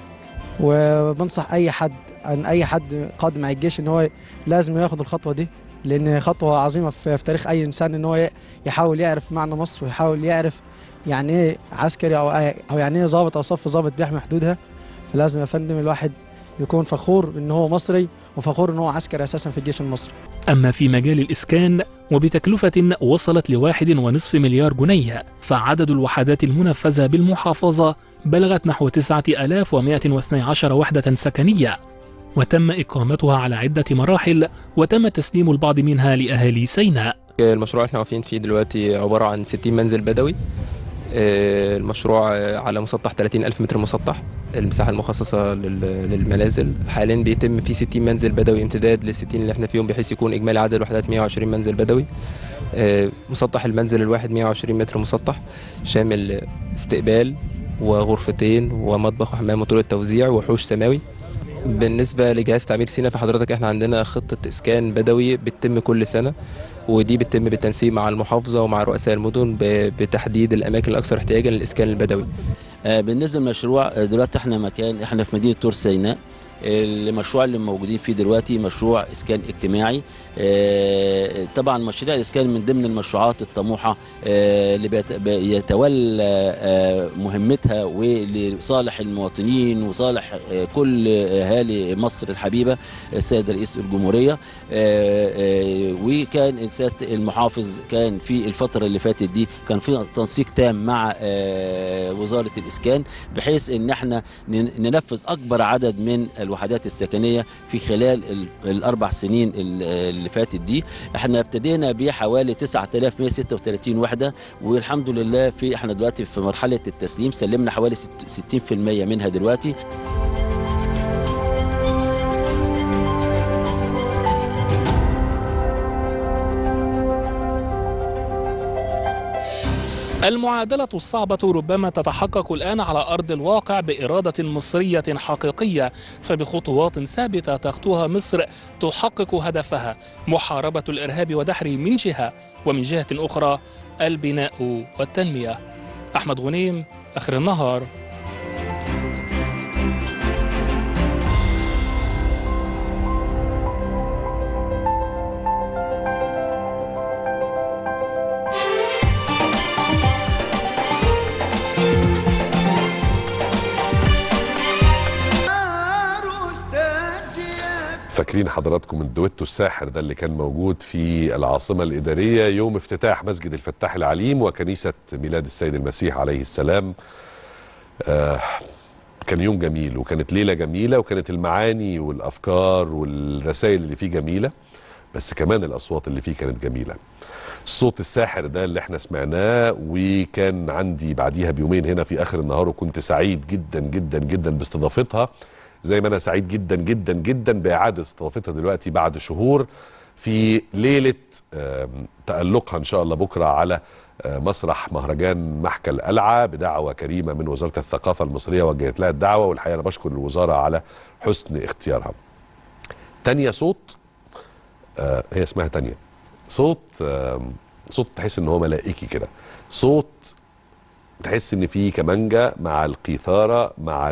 وبنصح اي حد ان اي حد قادم على الجيش ان هو لازم ياخد الخطوه دي لان خطوه عظيمه في, في تاريخ اي انسان ان هو ي- يحاول يعرف معنى مصر ويحاول يعرف يعني ايه عسكري او او يعني ايه ضابط او صف ضابط بيحمي حدودها فلازم يا فندم الواحد يكون فخور ان هو مصري وفخور ان هو عسكري اساسا في الجيش المصري أما في مجال الإسكان وبتكلفة وصلت لواحد ونصف مليار جنيه فعدد الوحدات المنفذة بالمحافظة بلغت نحو 9112 وحدة سكنية وتم إقامتها على عدة مراحل وتم تسليم البعض منها لأهالي سيناء المشروع اللي احنا واقفين فيه دلوقتي عبارة عن 60 منزل بدوي آه، المشروع آه، على مسطح 30 ألف متر مسطح المساحة المخصصة لل- للمنازل حاليا بيتم فيه 60 منزل بدوي امتداد لل 60 اللي احنا فيهم بحيث يكون إجمالي عدد الوحدات 120 منزل بدوي آه، مسطح المنزل الواحد 120 متر مسطح شامل استقبال وغرفتين ومطبخ وحمام وطرق توزيع وحوش سماوي بالنسبة لجهاز تعمير سينا فحضرتك احنا عندنا خطة إسكان بدوي بتتم كل سنة ودي بتتم بالتنسيق مع المحافظة ومع رؤساء المدن ب- بتحديد الأماكن الأكثر احتياجا للإسكان البدوي آه، بالنسبه للمشروع آه، دلوقتي احنا مكان احنا في مدينه تور سيناء المشروع اللي موجودين فيه دلوقتي مشروع اسكان اجتماعي آه، طبعا مشاريع الاسكان من ضمن المشروعات الطموحه آه، اللي بيت- بيتولى آه، مهمتها ولصالح المواطنين وصالح آه، كل اهالي مصر الحبيبه السيد رئيس الجمهوريه آه، آه، وكان سياده المحافظ كان في الفتره اللي فاتت دي كان في تنسيق تام مع آه، وزاره الاسكان بحيث ان احنا ن- ننفذ اكبر عدد من الوحدات السكنيه في خلال ال- الاربع سنين ال- اللي فاتت دي احنا ابتدينا بحوالي 9136 وحده والحمد لله في احنا دلوقتي في مرحله التسليم سلمنا حوالي ست- 60% منها دلوقتي المعادلة الصعبة ربما تتحقق الآن على أرض الواقع بإرادة مصرية حقيقية فبخطوات ثابتة تخطوها مصر تحقق هدفها محاربة الإرهاب ودحره من جهة ومن جهة أخرى البناء والتنمية أحمد غنيم آخر النهار فاكرين حضراتكم الدويتو الساحر ده اللي كان موجود في العاصمة الإدارية يوم افتتاح مسجد الفتاح العليم وكنيسة ميلاد السيد المسيح عليه السلام آه كان يوم جميل وكانت ليلة جميلة وكانت المعاني والأفكار والرسائل اللي فيه جميلة بس كمان الأصوات اللي فيه كانت جميلة الصوت الساحر ده اللي احنا سمعناه وكان عندي بعديها بيومين هنا في آخر النهار وكنت سعيد جدا جدا جدا باستضافتها زي ما انا سعيد جدا جدا جدا باعاده استضافتها دلوقتي بعد شهور في ليله آم، تالقها ان شاء الله بكره على آه، مسرح مهرجان محكى القلعه بدعوه كريمه من وزاره الثقافه المصريه وجهت لها الدعوه والحقيقه انا بشكر الوزاره على حسن اختيارها. تانية صوت آه هي اسمها تانية صوت آه صوت تحس ان هو ملائكي كده صوت تحس ان فيه كمانجا مع القيثاره مع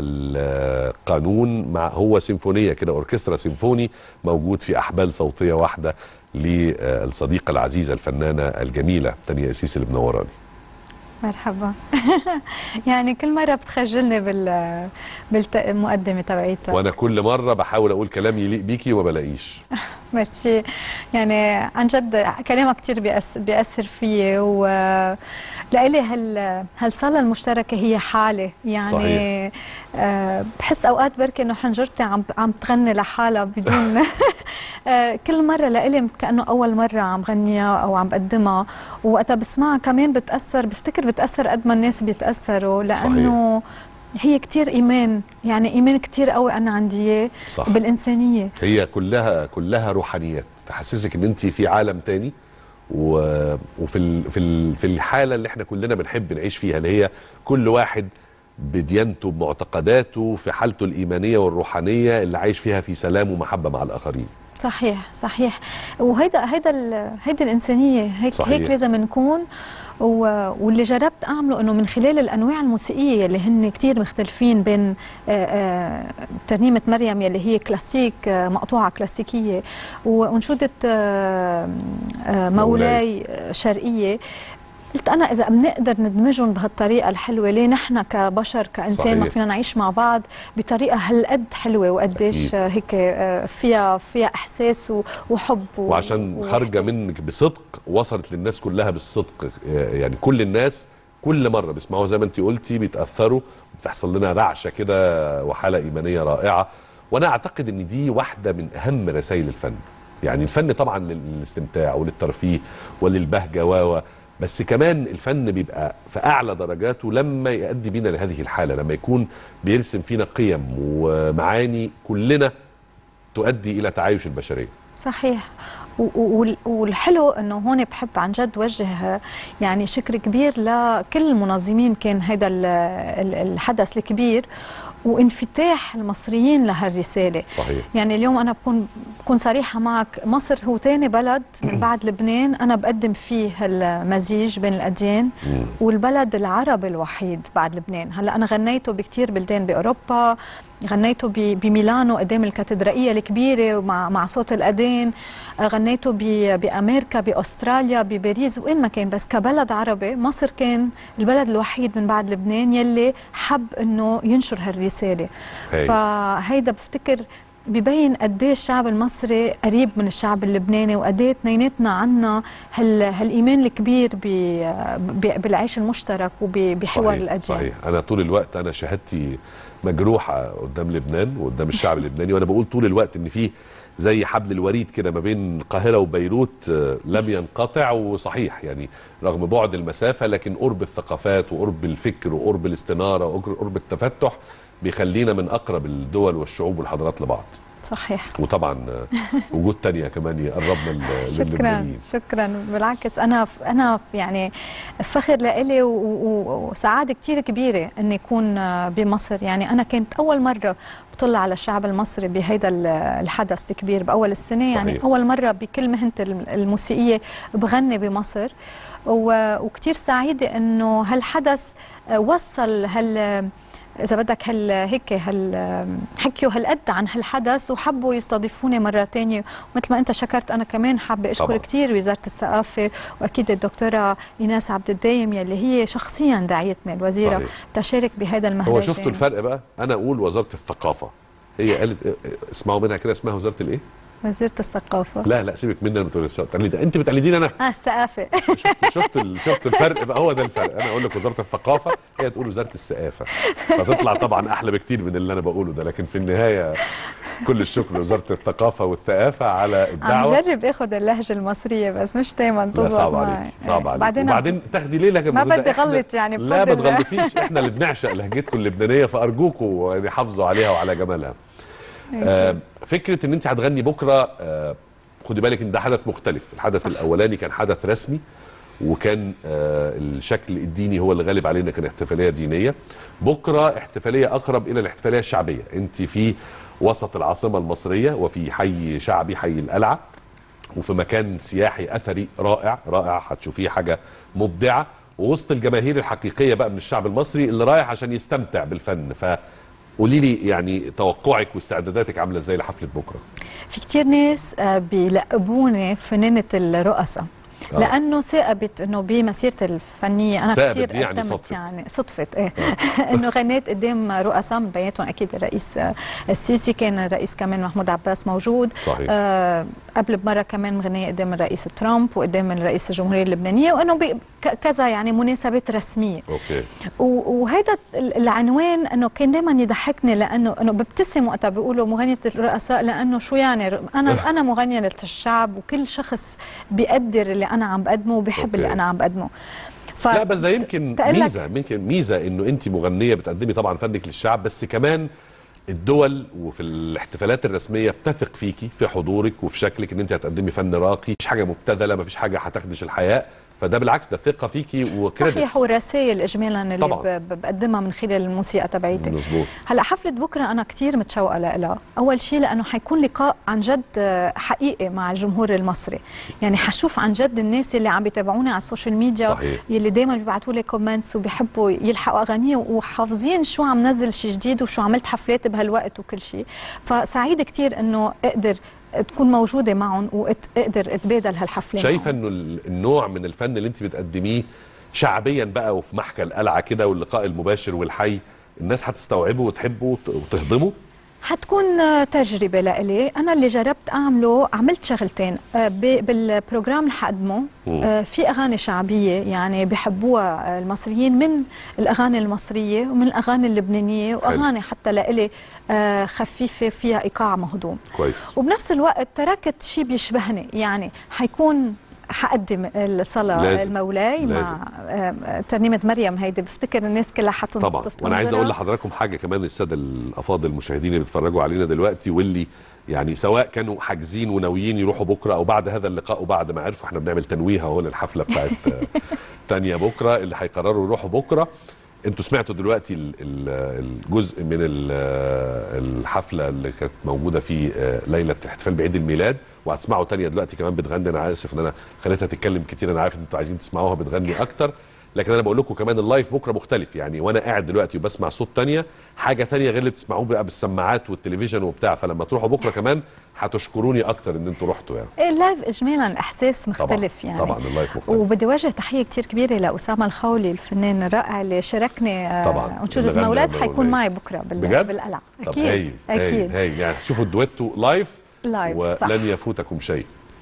القانون مع هو سيمفونيه كده اوركسترا سيمفوني موجود في احبال صوتيه واحده للصديقه العزيزه الفنانه الجميله تانية اسيس اللي منوراني مرحبا يعني كل مرة بتخجلني بال بالمقدمة تبعيتها وانا كل مره بحاول اقول كلام يليق بيكي وما بلاقيش ميرسي يعني عن جد كلامك كثير بيأثر, بيأثر فيي و لإلي هال هالصالة المشتركة هي حالة يعني صحيح. آه بحس أوقات بركي إنه حنجرتي عم عم تغني لحالها بدون آه كل مرة لإلي كأنه أول مرة عم غنيها أو عم بقدمها ووقتها بسمعها كمان بتأثر بفتكر بتأثر قد ما الناس بيتأثروا لأنه هي كتير إيمان يعني إيمان كتير قوي أنا عندي إياه صح. بالإنسانية هي كلها كلها روحانيات تحسسك ان انت في عالم تاني و... وفي ال... في ال... في الحاله اللي احنا كلنا بنحب نعيش فيها اللي هي كل واحد بديانته بمعتقداته في حالته الايمانيه والروحانيه اللي عايش فيها في سلام ومحبه مع الاخرين صحيح صحيح وهيدا هيدا ال- هيدي الانسانيه هيك صحيح. هيك لازم نكون و- واللي جربت اعمله انه من خلال الانواع الموسيقيه اللي هن كتير مختلفين بين آه، آه، ترنيمه مريم يلي هي كلاسيك آه، مقطوعه كلاسيكيه وانشوده آه، آه، مولاي آه، شرقيه قلت انا اذا بنقدر ندمجهم بهالطريقه الحلوه ليه نحن كبشر كانسان ما صحيح. فينا نعيش مع بعض بطريقه هالقد حلوه وقديش أكيد. آه، هيك آه، فيها فيها احساس و- وحب و- وعشان و- خارجه منك بصدق وصلت للناس كلها بالصدق آه، يعني كل الناس كل مره بيسمعوها زي ما انت قلتي بيتاثروا بتحصل لنا رعشه كده وحاله ايمانيه رائعه وانا اعتقد ان دي واحده من اهم رسائل الفن يعني الفن طبعا للاستمتاع وللترفيه وللبهجه و و- بس كمان الفن بيبقى في اعلى درجاته لما يؤدي بينا لهذه الحاله لما يكون بيرسم فينا قيم ومعاني كلنا تؤدي الى تعايش البشريه صحيح و- و- وال- والحلو انه هون بحب عن جد وجه يعني شكر كبير لكل المنظمين كان هذا ال- ال- الحدث الكبير وانفتاح المصريين لهالرساله صحيح يعني اليوم انا بكون بكون صريحه معك مصر هو ثاني بلد من بعد لبنان انا بقدم فيه هالمزيج بين الاديان والبلد العربي الوحيد بعد لبنان هلا انا غنيته بكتير بلدان باوروبا غنيته ب- بميلانو قدام الكاتدرائيه الكبيره مع مع صوت الاذان آه، غنيته ب- بامريكا باستراليا بباريس وين ما كان بس كبلد عربي مصر كان البلد الوحيد من بعد لبنان يلي حب انه ينشر هالرساله هاي. فهيدا بفتكر ببين قد ايه الشعب المصري قريب من الشعب اللبناني وقد ايه اثنيناتنا عنا هال هالايمان الكبير ب- ب- بالعيش المشترك وبحوار صحيح الاديان صحيح انا طول الوقت انا شهادتي مجروحه قدام لبنان وقدام الشعب اللبناني وانا بقول طول الوقت ان في زي حبل الوريد كده ما بين القاهره وبيروت آه، لم ينقطع وصحيح يعني رغم بعد المسافه لكن قرب الثقافات وقرب الفكر وقرب الاستناره وقرب التفتح بيخلينا من اقرب الدول والشعوب والحضارات لبعض صحيح وطبعا آه، وجود تانية كمان يقربنا لل- شكرا للبنانيين شكرا بالعكس انا انا يعني فخر لإلي و- و- وسعاده كثير كبيره اني اكون بمصر يعني انا كانت اول مره بطل على الشعب المصري بهيدا ال- الحدث الكبير باول السنه يعني صحيح. اول مره بكل مهنتي الم- الموسيقيه بغني بمصر و- وكثير سعيده انه هالحدث وصل هال اذا بدك هال هيك هال حكيوا هالقد عن هالحدث وحبوا يستضيفوني مره تانية ومثل ما انت شكرت انا كمان حابه اشكر طبعاً. كثير وزاره الثقافه واكيد الدكتوره ايناس عبد الدايم يلي هي شخصيا دعيتني الوزيره صحيح. تشارك بهذا المهرجان هو شفتوا الفرق بقى انا اقول وزاره الثقافه هي قالت اسمعوا منها كده اسمها وزاره الايه وزيره الثقافه لا لا سيبك مني انا بتقول تقليد انت بتقلدين انا اه الثقافه شفت ال- شفت الفرق بقى هو ده الفرق انا اقول لك وزاره الثقافه هي تقول وزاره الثقافه فتطلع طبعا احلى بكتير من اللي انا بقوله ده لكن في النهايه كل الشكر لوزاره الثقافه والثقافه على عم الدعوه جرب اخذ اللهجه المصريه بس مش دايما لا تزبط صعب معي عليك صعب عليك بعدين وبعدين تاخدي ليه لكن ما بس ده بدي إحنا- غلط يعني لا ما بفضل- تغلطيش احنا اللي بنعشق لهجتكم اللبنانيه فارجوكم يعني حافظوا عليها وعلى جمالها آه فكره ان انت هتغني بكره آه خدي بالك ان ده حدث مختلف الحدث صح. الاولاني كان حدث رسمي وكان آه الشكل الديني هو اللي غالب علينا كان احتفاليه دينيه بكره احتفاليه اقرب الى الاحتفاليه الشعبيه انت في وسط العاصمه المصريه وفي حي شعبي حي القلعه وفي مكان سياحي اثري رائع رائع هتشوفيه حاجه مبدعه ووسط الجماهير الحقيقيه بقى من الشعب المصري اللي رايح عشان يستمتع بالفن فقولي لي يعني توقعك واستعداداتك عامله ازاي لحفله بكره في كتير ناس آه، بيلقبوني فنانة الرؤساء آه. لانه ثاقبت انه بمسيرتي الفنيه انا ثاقبت كثير دي يعني قدمت صدفت. يعني صدفت ايه انه غنيت قدام رؤساء بيناتهم اكيد الرئيس آه، السيسي كان الرئيس كمان محمود عباس موجود صحيح. آه قبل بمره كمان مغنيه قدام الرئيس ترامب وقدام الرئيس الجمهوريه اللبنانيه وانه بي- ك- كذا يعني مناسبات رسميه اوكي و- وهذا ال- العنوان انه كان دائما يضحكني لانه انه ببتسم وقتها بيقولوا مغنيه الرؤساء لانه شو يعني ر- انا انا مغنيه للشعب وكل شخص بيقدر اللي انا عم بقدمه وبيحب اللي انا عم بقدمه ف... لا بس ده يمكن تقلك- ميزه يمكن ميزه انه انت مغنيه بتقدمي طبعا فنك للشعب بس كمان الدول وفي الاحتفالات الرسميه بتثق فيكي في حضورك وفي شكلك ان انت هتقدمي فن راقي مفيش حاجه مبتذله مفيش حاجه هتخدش الحياء فده بالعكس ده ثقه فيكي وكريدت صحيح ورسائل اجمالا اللي طبعاً. ب- ب- بقدمها من خلال الموسيقى تبعيتي مظبوط هلا حفله بكره انا كثير متشوقه لها اول شيء لانه حيكون لقاء عن جد آه، حقيقي مع الجمهور المصري يعني حشوف عن جد الناس اللي عم بيتابعوني على السوشيال ميديا صحيح. يلي دائما بيبعتوا لي كومنتس وبيحبوا يلحقوا اغاني وحافظين شو عم نزل شيء جديد وشو عملت حفلات بهالوقت وكل شيء فسعيد كثير انه اقدر تكون موجوده معهم واقدر اتبادل هالحفله شايفه انه ال- النوع من الفن اللي انت بتقدميه شعبيا بقى وفي محكى القلعه كده واللقاء المباشر والحي الناس هتستوعبه وتحبه وت- وتهضمه حتكون آه، تجربة لإلي أنا اللي جربت أعمله عملت شغلتين آه، ب- بالبروجرام اللي حقدمه مم. آه، في أغاني شعبية يعني بحبوها آه، المصريين من الأغاني المصرية ومن الأغاني اللبنانية وأغاني حتى لإلي آه، خفيفة فيها إيقاع مهضوم كويس وبنفس الوقت تركت شيء بيشبهني يعني حيكون حقدم الصلاة لازم. المولاي لازم. مع آه، ترنيمة مريم هيدي بفتكر الناس كلها حتنتصر طبعا وانا عايز اقول لحضراتكم حاجه كمان الساده الافاضل المشاهدين اللي بيتفرجوا علينا دلوقتي واللي يعني سواء كانوا حاجزين وناويين يروحوا بكره او بعد هذا اللقاء وبعد ما عرفوا احنا بنعمل تنويه اهو للحفله بتاعت آه، تانية بكره اللي هيقرروا يروحوا بكره انتوا سمعتوا دلوقتي ال- ال- الجزء من ال- الحفله اللي كانت موجوده في آه، ليله احتفال بعيد الميلاد وهتسمعوا تانية دلوقتي كمان بتغني انا اسف ان انا خليتها تتكلم كتير انا عارف ان انتوا عايزين تسمعوها بتغني اكتر لكن انا بقول لكم كمان اللايف بكره مختلف يعني وانا قاعد دلوقتي وبسمع صوت تانية حاجه تانية غير اللي بتسمعوه بقى بالسماعات والتلفزيون وبتاع فلما تروحوا بكره كمان هتشكروني اكتر ان انتوا رحتوا يعني اللايف اجمالا احساس مختلف طبعا يعني طبعا اللايف مختلف وبدي وجه تحيه كتير كبيره لاسامه الخولي الفنان الرائع اللي شاركني آه، طبعا. انشوده اللي غنى مولاد مولاي. حيكون معي بكره بال... بجد؟ بالقلعه طب اكيد هايل اكيد هايل هايل يعني شوفوا الدويتو لايف لايف صح ولن يفوتكم شيء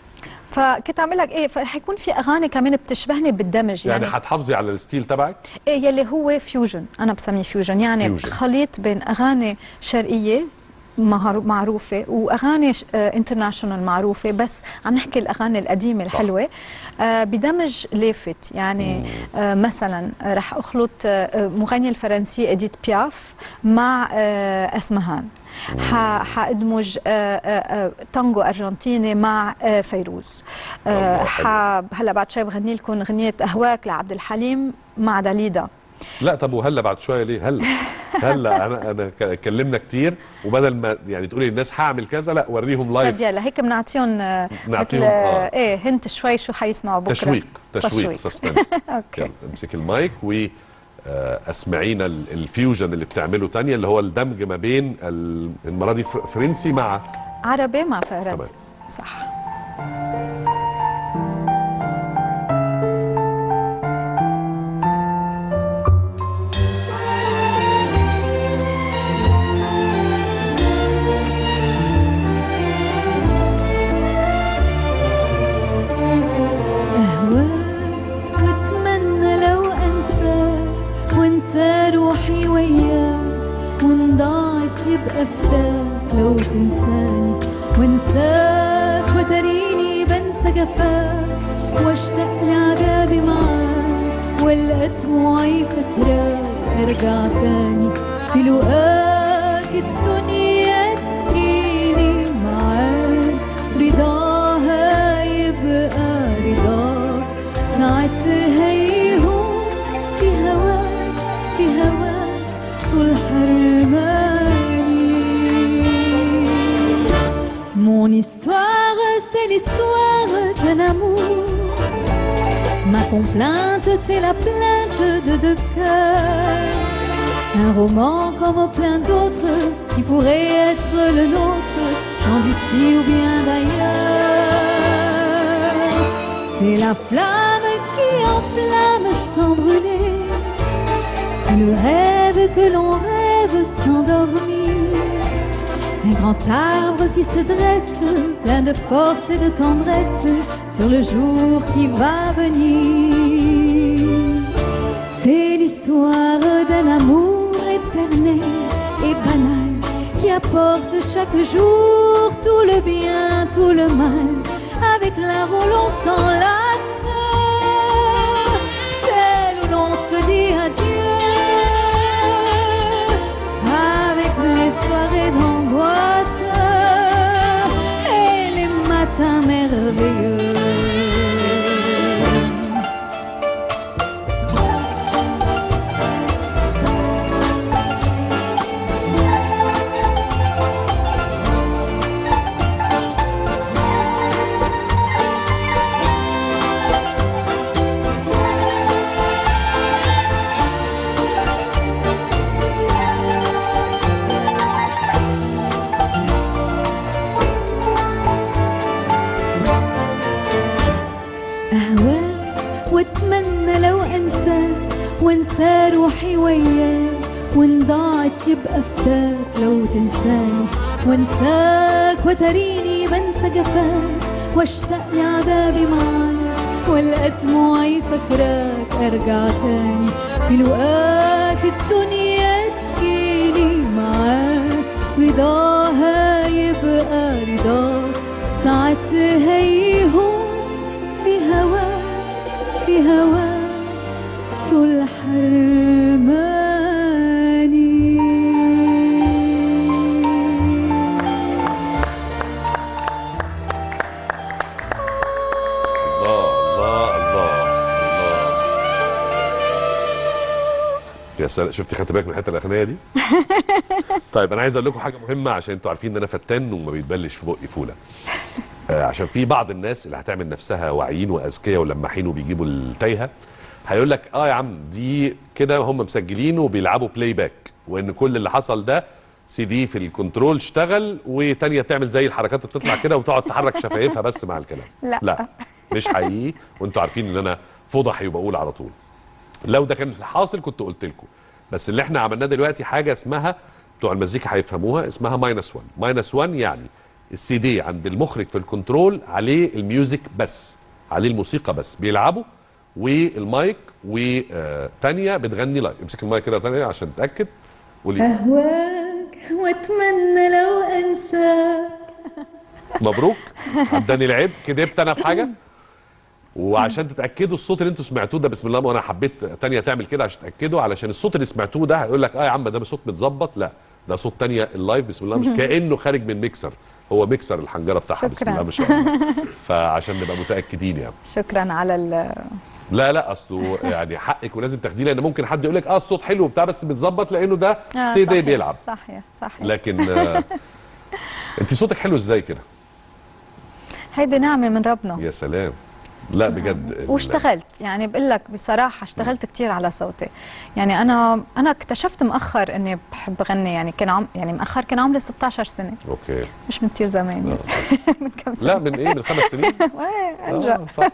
فكنت عم لك ايه فحيكون في اغاني كمان بتشبهني بالدمج يعني يعني, هتحافظي على الستيل تبعك إيه يلي هو فيوجن انا بسميه فيوجن يعني فيوجن. خليط بين اغاني شرقيه مهر- معروفة وأغاني انترناشونال معروفة بس عم نحكي الأغاني القديمة الحلوة آه بدمج لافت يعني آه مثلا آه، رح أخلط آه مغنية الفرنسية إديت بياف مع آه أسمهان ح- حأدمج آه، آه، آه، تانجو أرجنتيني مع آه، فيروز آه، الله، حلو. ح- هلا بعد شوي بغني لكم غنية أهواك لعبد الحليم مع داليدا لا طب وهلا بعد شويه ليه هلا هلا انا انا ك- اتكلمنا كتير وبدل ما يعني تقولي للناس هعمل كذا لا وريهم لايف طيب يلا هيك بنعطيهم آه، نعطيهم، مثل آه. ايه هنت شوي شو حيسمعوا بكره تشويق تشويق سسبنس اوكي يلا امسك المايك و آه، اسمعينا ال- الفيوجن اللي بتعمله تانية اللي هو الدمج ما بين ال- المره دي فر- فرنسي مع عربي مع فرنسي صح أهواك وأتمنى لو أنساك وانسى روحي وياك وان ضاعت يبقى فداك لو تنساني وانساك وتريني بنسى جفاك واشتاق لعذابي معاك والقى دموعي فاكراك ارجع تاني في لقاك الدنيا تجيب l'histoire d'un amour. Ma complainte, c'est la plainte de deux cœurs. Un roman comme plein d'autres qui pourrait être le nôtre, chant d'ici ou bien d'ailleurs. C'est la flamme qui enflamme sans brûler. C'est le rêve que l'on rêve sans dormir. Un grand arbre qui se dresse, plein de force et de tendresse, sur le jour qui va venir. C'est l'histoire d'un amour éternel et banal qui apporte chaque jour tout le bien, tout le mal. Avec l'un où l'on s'enlace, celle où l'on se dit adieu. Avec les soirées d'angoisse et les matins merveilleux. أهواك واتمنى لو أنساك وانسى روحي وياك وان ضاعت يبقى فداك لو تنساني وانساك وتريني بنسى جفاك واشتاق لعذابي معاك والقى دموعي فاكراك ارجع تاني في لقاك الدنيا تجيلي معاك رضاها يبقى رضاك ساعتها يهون في هواك في هواك طول حرماني الله الله الله الله يا سلام شفتي خدت بالك من الحته الاخرانيه دي؟ طيب انا عايز اقول لكم حاجه مهمه عشان انتوا عارفين ان انا فتان وما بيتبلش في بقي فوله. آه عشان في بعض الناس اللي هتعمل نفسها واعيين واذكياء ولماحين وبيجيبوا التايهه هيقول لك اه يا عم دي كده هم مسجلين وبيلعبوا بلاي باك وان كل اللي حصل ده سي دي في الكنترول اشتغل وتانية تعمل زي الحركات اللي بتطلع كده وتقعد تحرك شفايفها بس مع الكلام لا. لا مش حقيقي وانتوا عارفين ان انا فضحي وبقول على طول لو ده كان حاصل كنت قلت لكم بس اللي احنا عملناه دلوقتي حاجه اسمها بتوع المزيكا هيفهموها اسمها ماينس 1 ماينس 1 يعني السي دي عند المخرج في الكنترول عليه الميوزك بس عليه الموسيقى بس بيلعبوا والمايك وتانية بتغني لايف امسك المايك كده تانية عشان تتاكد قولي أهواك واتمنى لو أنساك مبروك عداني العيب كدبت انا في حاجه وعشان تتاكدوا الصوت اللي انتوا سمعتوه ده بسم الله وانا حبيت تانية تعمل كده عشان تتاكدوا علشان الصوت اللي سمعتوه ده هيقول لك اه يا عم ده صوت متظبط لا ده صوت تانية اللايف بسم الله مش كانه خارج من ميكسر هو ميكسر الحنجره بتاعها بسم شكراً. الله ما شاء الله فعشان نبقى متاكدين يعني شكرا على ال لا لا اصله يعني حقك ولازم تاخديه لان ممكن حد يقول لك اه الصوت حلو وبتاع بس متظبط لانه ده آه، سي دي صحيح، بيلعب صحيح صحيح لكن آه انت صوتك حلو ازاي كده هيدي نعمه من ربنا يا سلام لا بجد ال- واشتغلت يعني بقول لك بصراحه اشتغلت كثير على صوتي يعني انا انا اكتشفت مؤخر اني بحب اغني يعني كان عم يعني مؤخر كان عمري 16 سنه اوكي مش من كثير زمان من كم سنه لا من ايه من خمس سنين إيه، عن جد. آه صح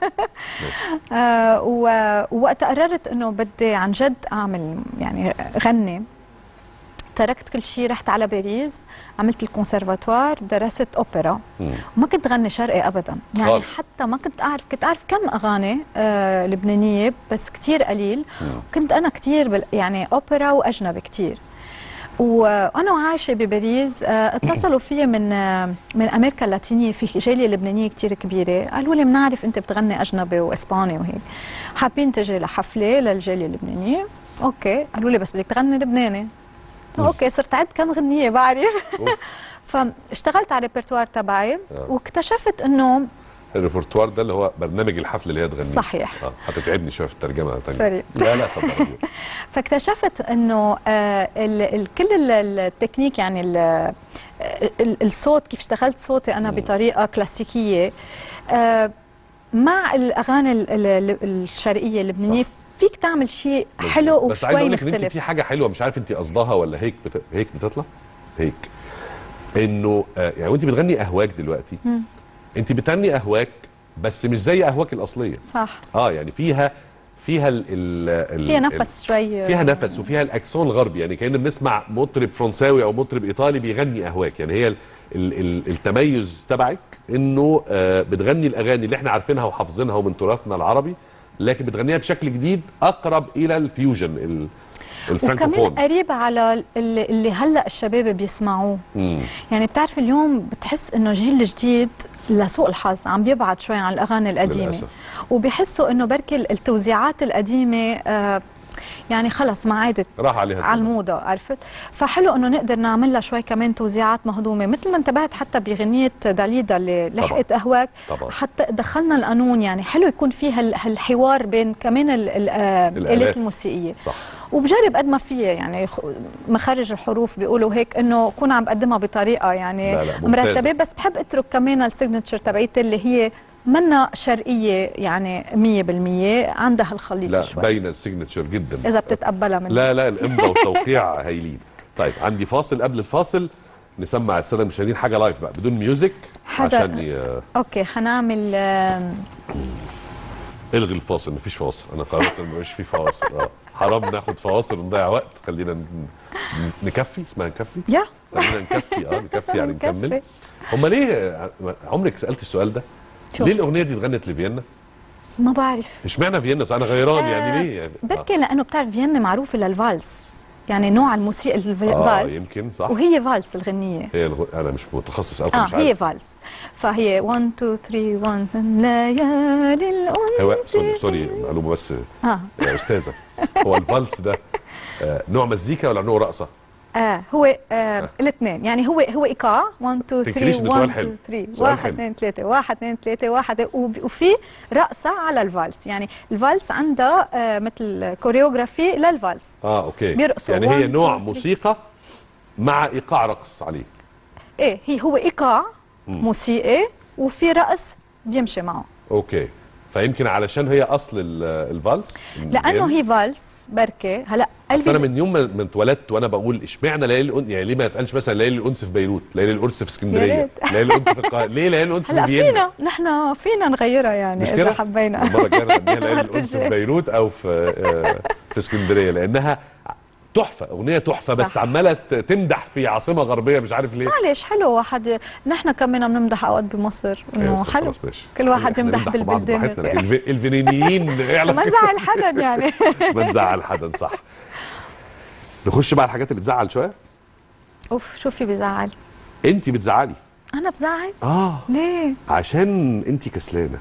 آه و- ووقت قررت انه بدي عن جد اعمل يعني غني تركت كل شيء رحت على باريس عملت الكونسرفاتوار درست اوبرا مم. وما كنت غني شرقي ابدا يعني خالص. حتى ما كنت اعرف كنت اعرف كم اغاني آه لبنانيه بس كتير قليل كنت انا كتير بال يعني اوبرا واجنبي كتير وانا وعايشه بباريس آه، اتصلوا في من آه، من امريكا اللاتينيه في جاليه لبنانيه كتير كبيره قالوا لي بنعرف انت بتغني اجنبي واسباني وهيك حابين تجي لحفله للجاليه اللبنانيه اوكي قالوا لي بس بدك تغني لبناني اوكي صرت عد كم غنيه بعرف فاشتغلت على الريpertoire تبعي آه. واكتشفت انه الريpertoire ده اللي هو برنامج الحفل اللي هي تغنيه صحيح. اه هتتعبني شويه في الترجمه تاني سوري. لا لا اتفضل فاكتشفت انه آه ال ال كل ال- التكنيك يعني ال ال الصوت كيف اشتغلت صوتي انا بطريقه كلاسيكيه آه، مع الاغاني ال- ال- ال- الشرقيه اللبنانيه فيك تعمل شيء حلو بس عايز وشوي اقول لك ان انت مختلف في حاجه حلوه مش عارف انت قصدها ولا هيك بت... هيك بتطلع هيك انه آه يعني وانت بتغني اهواك دلوقتي مم. انت بتغني اهواك بس مش زي اهواك الاصليه صح اه يعني فيها فيها ال ال ال فيها ال- نفس شوي فيها نفس وفيها الاكسون الغربي يعني كأن بنسمع مطرب فرنساوي او مطرب ايطالي بيغني اهواك يعني هي ال ال ال التميز تبعك انه آه بتغني الاغاني اللي احنا عارفينها وحافظينها ومن تراثنا العربي لكن بتغنيها بشكل جديد اقرب الى الفيوجن ال- وكمان الفرانكوفون قريب على اللي, اللي هلا الشباب بيسمعوه مم. يعني بتعرف اليوم بتحس انه الجيل الجديد لسوء الحظ عم بيبعد شوي عن الاغاني القديمه للأسف. وبيحسوا انه بركي التوزيعات القديمه آه يعني خلص ما عادت راح عليها على الزمن. الموضه عرفت فحلو انه نقدر نعمل لها شوي كمان توزيعات مهضومه مثل ما انتبهت حتى بغنيه داليدا اللي لحقت اهواك طبعا. حتى دخلنا القانون يعني حلو يكون في هال- هالحوار بين كمان ال- ال- آه، الآلات. الالات الموسيقيه صح وبجرب قد ما فيي يعني خ- مخارج الحروف بيقولوا هيك انه كون عم بقدمها بطريقه يعني لا لا، ممتازة. مرتبه بس بحب اترك كمان السيجنتشر تبعيتي اللي هي منا شرقيه يعني 100% عندها الخليط لا شوي باينه السيجنتشر جدا اذا بتتقبلها مني لا لا الامضه والتوقيع هايلين طيب عندي فاصل قبل الفاصل نسمع الساده المشاهدين حاجه لايف بقى بدون ميوزك حدا- عشان ي... اوكي حنعمل آم، الغي الفاصل مفيش فاصل انا قررت ان مبقاش في فواصل اه حرام ناخد فواصل ونضيع وقت خلينا ن- ن- نكفي اسمها نكفي يا خلينا نكفي اه نكفي يعني نكفي. نكمل هم ليه عمرك سالت السؤال ده شوف. ليه الاغنيه دي اتغنت لفيينا ما بعرف اشمعنى فيينا انا غيران يعني آه، ليه يعني بركي لانه بتعرف فيينا معروفه للفالس يعني نوع الموسيقى اه الفالس يمكن صح وهي فالس الغنيه هي الغ... انا مش متخصص قوي اه مش هي عارف فالس فهي 1 2 3 1 ليالي الأنس هو سوري سوري معلومه بس اه يا استاذه هو الفالس ده آه نوع مزيكا ولا نوع رقصه؟ اه هو آه الاثنين يعني هو هو ايقاع 1 2 تنكريش 3 إنه سؤال 1 حلو. 2 3 سؤال 1 حلو. 2 3 1 2 3 1 وب- وفي رقصه على الفالس يعني الفالس عندها آه مثل كوريوغرافي للفالس اه اوكي بيرقصوا يعني هي one, نوع two, three. موسيقى مع ايقاع رقص عليه ايه هي هو ايقاع مم. موسيقي وفي رقص بيمشي معه اوكي فيمكن علشان هي اصل ال- الفالس لانه هي فالس بركه هلا اصل انا قلبي من يوم ما ما اتولدت وانا بقول اشمعنى ليالي الأن... يعني ليه ما يتقالش مثلا ليالي الانس في بيروت ليالي القرص في يا اسكندريه ريت. ليالي الانس في القاهره ليه ليالي الانس هلا في فيينا فينا نحن فينا نغيرها يعني مش اذا كده؟ حبينا المره الجايه نغنيها ليالي مرة الانس في الجاية. بيروت او في آه، في اسكندريه لانها تحفه اغنيه تحفه بس صح. عماله ت- تمدح في عاصمه غربيه مش عارف ليه معلش حلو واحد نحن كمان بنمدح اوقات بمصر انه أيوة، حلو خلاص ماشي. كل واحد إحنا يمدح نمدح في بعض بالبلدان براحتنا، لكن الغير. الف- الفنانيين يعلم ما نزعل حدا يعني ما نزعل حدا صح نخش بقى على الحاجات اللي تزعل شويه اوف شو في بزعل انت بتزعلي انا بزعل اه ليه عشان انت كسلانه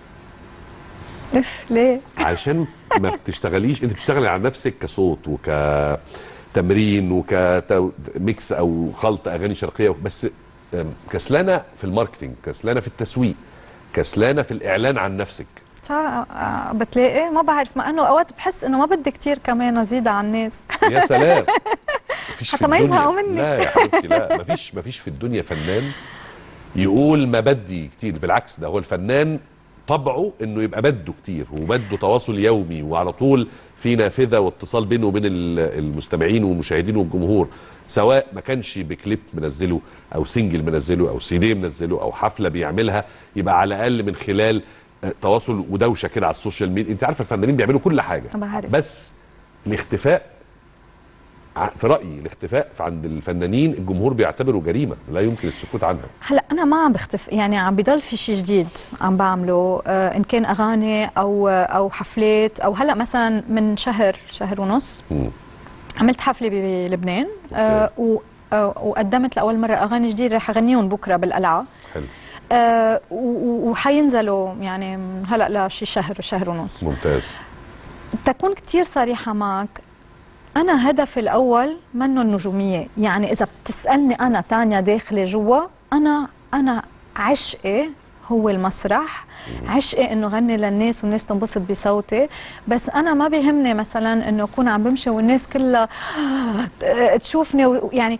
اف ليه عشان ما بتشتغليش انت بتشتغلي على نفسك كصوت وكتمرين وكميكس او خلط اغاني شرقيه بس أم، كسلانه في الماركتينج كسلانه في التسويق كسلانه في الاعلان عن نفسك تا- آه، بتلاقي ما بعرف مع انه اوقات بحس انه ما بدي كتير كمان ازيد على الناس يا سلام مفيش في حتى ما الدنيا يزهقوا مني. لا يا حبيبتي لا مفيش مفيش في الدنيا فنان يقول ما بدي كتير بالعكس ده هو الفنان طبعه انه يبقى بده كتير وبده تواصل يومي وعلى طول في نافذه واتصال بينه وبين ال- المستمعين والمشاهدين والجمهور سواء ما كانش بكليب منزله او سنجل منزله او سي دي منزله او حفله بيعملها يبقى على الاقل من خلال آه، تواصل ودوشه كده على السوشيال ميديا انت عارفه الفنانين بيعملوا كل حاجه بعرف. بس الاختفاء ع- في رايي الاختفاء عند الفنانين الجمهور بيعتبره جريمه لا يمكن السكوت عنها هلا انا ما عم بختف يعني عم بضل في شيء جديد عم بعمله آه ان كان اغاني او او حفلات او هلا مثلا من شهر شهر ونص مم. عملت حفله بلبنان آه و آه، وقدمت لاول مره اغاني جديده رح اغنيهم بكره بالقلعه حلو آه و- و- وحينزلوا يعني من هلا لشي شهر شهر ونص ممتاز تكون كتير صريحة معك أنا هدفي الأول منه النجومية يعني إذا بتسألني أنا تانيا داخلة جوا أنا أنا عشقي هو المسرح عشقي انه غني للناس والناس تنبسط بصوتي بس انا ما بيهمني مثلا انه اكون عم بمشي والناس كلها تشوفني و- يعني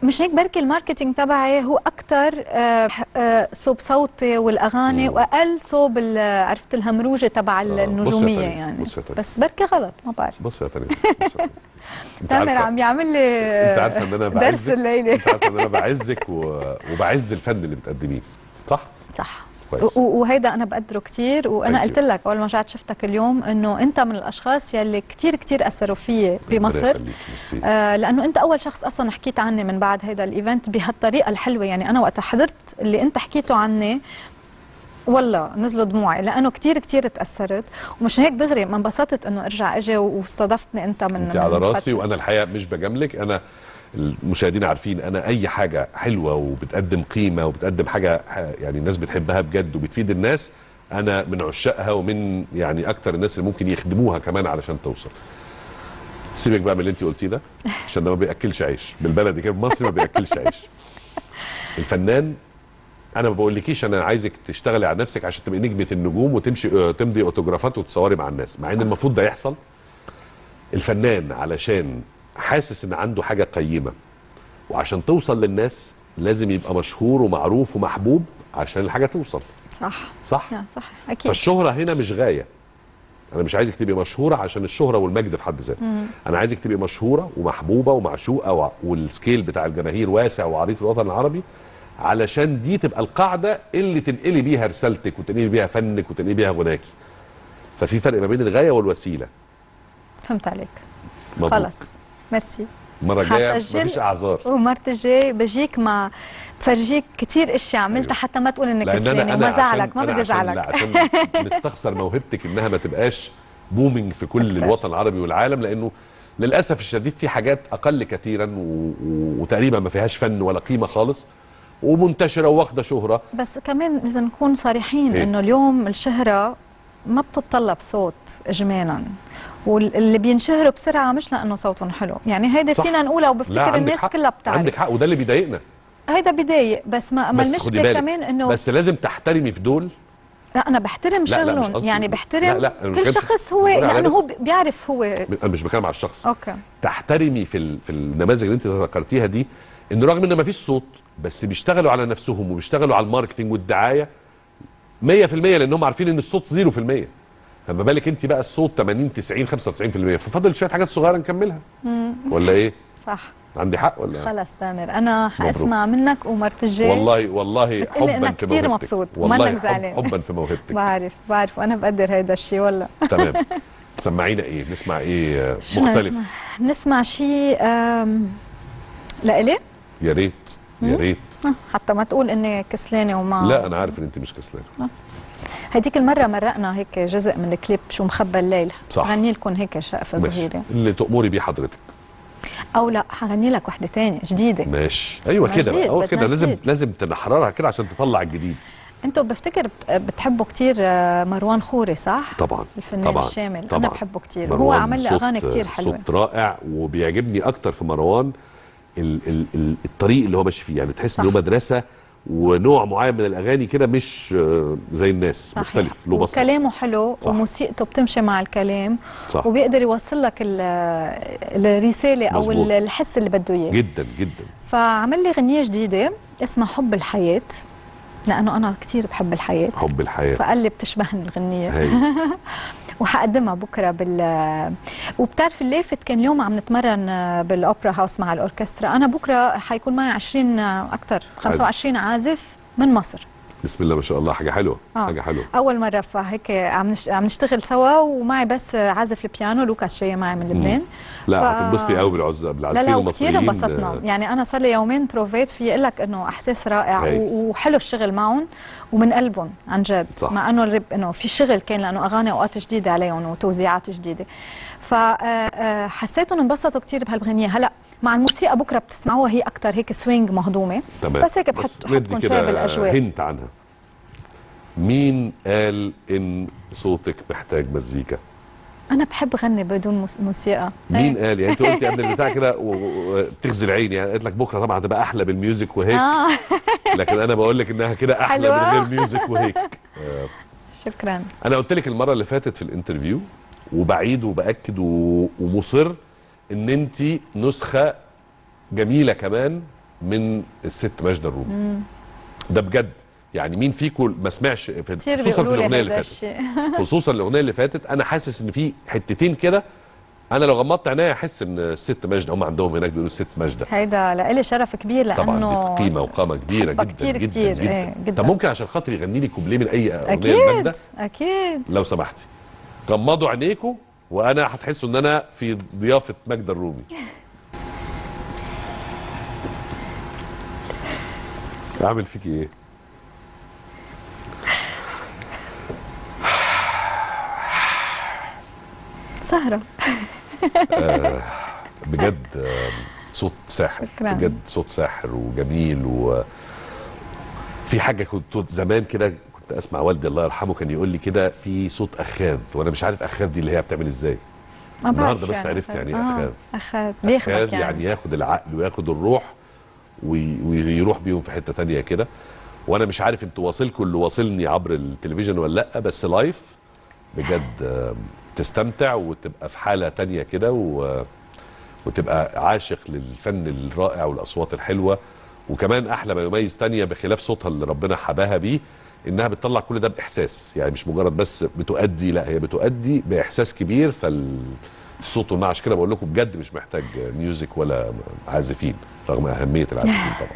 مش هيك بركي الماركتينج تبعي هو اكثر صوب صوتي والاغاني واقل صوب ال- عرفت الهمروجه تبع النجوميه تانية، يعني بص يا تانية. بس بركي غلط ما بعرف بص يا تانية بص يا تانية. أنت تامر عارفة- عم يعمل لي انت عارفه ان انا درس بعزك الليله انت عارفه ان انا بعزك و... وبعز الفن اللي بتقدميه صح؟ صح كويس. و- وهيدا انا بقدره كثير وانا Thank قلت لك اول ما رجعت شفتك اليوم انه انت من الاشخاص يلي كثير كثير اثروا فيي بمصر ربنا يخليك، ميرسي. آه لانه انت اول شخص اصلا حكيت عني من بعد هيدا الايفنت بهالطريقه الحلوه يعني انا وقت حضرت اللي انت حكيته عني والله نزلوا دموعي لانه كثير كثير تاثرت ومش هيك دغري ما انبسطت انه ارجع اجي واستضفتني انت من انت من على فترة. راسي وانا الحقيقه مش بجاملك انا المشاهدين عارفين انا اي حاجه حلوه وبتقدم قيمه وبتقدم حاجه ح- يعني الناس بتحبها بجد وبتفيد الناس انا من عشاقها ومن يعني اكتر الناس اللي ممكن يخدموها كمان علشان توصل سيبك بقى من اللي انت قلتيه ده عشان ده ما بياكلش عيش بالبلدي كده بمصر ما بياكلش عيش الفنان انا ما بقولكيش انا عايزك تشتغلي على نفسك عشان تبقي نجمه النجوم وتمشي اه، تمضي اوتوجرافات وتصوري مع الناس مع ان المفروض ده يحصل الفنان علشان حاسس ان عنده حاجه قيمه وعشان توصل للناس لازم يبقى مشهور ومعروف ومحبوب عشان الحاجه توصل صح صح يا صح اكيد فالشهره هنا مش غايه انا مش عايزك تبقي مشهوره عشان الشهره والمجد في حد ذاته مم. انا عايزك تبقي مشهوره ومحبوبه ومعشوقه وع- والسكيل بتاع الجماهير واسع وعريض في الوطن العربي علشان دي تبقى القاعده اللي تنقلي بيها رسالتك وتنقلي بيها فنك وتنقلي بيها غناكي ففي فرق ما بين الغايه والوسيله فهمت عليك مبروك. خلص ميرسي المره الجايه حسجل مفيش اعذار ومرت الجاي بجيك مع فرجيك كتير اشياء عملتها حتى ما تقول انك لان انا كسلانه انا وما زعلك عشان- ما أنا بدي عشان- ازعلك لا، عشان نستخسر موهبتك انها ما تبقاش بومينج في كل الوطن العربي والعالم لانه للاسف الشديد في حاجات اقل كثيرا و... و... وتقريبا ما فيهاش فن ولا قيمه خالص ومنتشره واخده شهره بس كمان لازم نكون صريحين إيه؟ انه اليوم الشهره ما بتتطلب صوت اجمالا واللي بينشهروا بسرعه مش لانه صوتهم حلو يعني هيدا صح. فينا نقولها لا وبفتكر عندك الناس حق. كلها بتعرف عندك حق وده اللي بيضايقنا هيدا بضايق بس ما, ما بس خدي المشكله بالك كمان انه بس لازم تحترمي في دول لا انا بحترم لا، لا، مش شغلهم قصدي. يعني لا، بحترم لا، أنا ما كل كانش- شخص هو بقول عليه لانه بس. هو بيعرف هو انا مش بتكلم على الشخص اوكي تحترمي في ال... في النماذج اللي انت ذكرتيها دي ان رغم ان مفيش صوت بس بيشتغلوا على نفسهم وبيشتغلوا على الماركتنج والدعايه 100% لانهم عارفين ان الصوت 0% فما بالك انت بقى الصوت 80 90 95% ففضل شويه حاجات صغيره نكملها مم. ولا ايه صح عندي حق ولا خلص تامر انا مبروك. حاسمع منك ومرت الجاي والله والله بتقلي حبا إنك في كتير موهبتك مبسوط والله ومنك زعلان. حب حبا في موهبتك بعرف بعرف وانا بقدر هيدا الشيء والله تمام سمعينا ايه نسمع ايه آه، شو مختلف نسمع نسمع شيء آم، لإلي يا ريت يا مم. ريت آه، حتى ما تقول اني كسلانه وما لا انا عارف ان انت مش كسلانه هديك المره مرقنا هيك جزء من الكليب شو مخبى الليل صح. غني لكم هيك شقفه ماشي. صغيره اللي تؤمري بيه حضرتك او لا حغني لك وحده تانية جديده ماشي ايوه ما كده جديد، بقى هو بدنا كده لازم جديد. لازم تنحررها كده عشان تطلع الجديد انتوا بفتكر بت- بتحبوا كتير آه، مروان خوري صح طبعا الفنان طبعا الشامل طبعا انا بحبه كتير هو مروان عمل لي صوت- اغاني كتير حلوه صوت رائع وبيعجبني اكتر في مروان ال ال ال الطريق اللي هو ماشي فيه يعني تحس ان هو مدرسه ونوع معين من الاغاني كده مش آه، زي الناس صحيح. مختلف له بصمه وكلامه حلو صح. وموسيقته بتمشي مع الكلام صح. وبيقدر يوصل لك ال- الرساله او مظبوط. ال- الحس اللي بده اياه جدا جدا فعمل لي غنية جديدة اسمها حب الحياة لأنه أنا كتير بحب الحياة حب الحياه فقال لي بتشبهني الغنية هاي. وحقدمها بكرة بال وبتعرف اللافت كان اليوم عم نتمرن بالأوبرا هاوس مع الأوركسترا أنا بكرة حيكون معي 20 أكثر 25 عازف من مصر بسم الله ما شاء الله حاجه حلوه آه. حاجه حلوه أول مرة فهيك عم نش... عم نشتغل سوا ومعي بس عازف البيانو لوكاس جاي معي من لبنان لا ف- هتنبسطي قوي بالعز لا بالعازفين لا وكثير المصريين انبسطنا آه، يعني انا صار لي يومين بروفيت في اقول لك انه احساس رائع هاي. و- وحلو الشغل معهم ومن قلبهم عن جد صح. مع انه الرب انه في شغل كان لانه اغاني اوقات جديده عليهم وتوزيعات جديده فحسيتهم انبسطوا كثير بهالغنيه هلا مع الموسيقى بكره بتسمعوها هي اكثر هيك سوينج مهضومه تمام بس هيك بحط ندي بحطكم شوي كده بالاجواء هنت عنها مين قال ان صوتك محتاج مزيكا انا بحب غني بدون موس- موسيقى مين إيه. قال يعني انت قلتي قبل البتاع كده و- و- وتغزي العين يعني قالت لك بكره طبعا هتبقى احلى بالميوزك وهيك اه لكن انا بقول لك انها كده احلى من حلوة. غير ميوزك وهيك آه، شكرا انا قلت لك المره اللي فاتت في الانترفيو وبعيد وباكد و- ومصر ان انت نسخه جميله كمان من الست ماجده الرومي مم. ده بجد يعني مين فيكم ما سمعش في كتير خصوصا في بيقولوا الاغنيه لي اللي هذا فاتت الشيء خصوصا الاغنيه اللي فاتت انا حاسس ان في حتتين كده انا لو غمضت عينيا احس ان الست ماجده هم عندهم هناك بيقولوا الست ماجده هيدا لإلي شرف كبير لأنه طبعا دي قيمه وقامه كبيره بحبها جدا كتير جدا كتير، جدا, إيه، جداً. طب ممكن عشان خاطر يغني لي كوبليه من اي اغنيه أكيد لماجده أكيد لو سمحتي غمضوا عينيكم وانا هتحسوا ان انا في ضيافه ماجده الرومي اعمل فيكي ايه سهرة آه بجد آه صوت ساحر شكراً. بجد صوت ساحر وجميل و في حاجه كنت زمان كده كنت اسمع والدي الله يرحمه كان يقول لي كده في صوت اخاذ وانا مش عارف اخاذ دي اللي هي بتعمل ازاي ما بعرف النهارده بس عرفت يعني ايه آه، اخاذ أخذ بياخدك أخاذ يعني, يعني ياخد العقل وياخد الروح وي- ويروح بيهم في حته تانية كده وانا مش عارف انتوا واصلكم اللي واصلني عبر التلفزيون ولا لا بس لايف بجد آم، تستمتع وتبقى في حاله تانية كده و... وتبقى عاشق للفن الرائع والاصوات الحلوه وكمان احلى ما يميز تانية بخلاف صوتها اللي ربنا حباها بيه انها بتطلع كل ده باحساس يعني مش مجرد بس بتؤدي لا هي بتؤدي باحساس كبير فالصوت والنعش عشان كده بقول لكم بجد مش محتاج ميوزك ولا عازفين رغم اهميه العازفين طبعا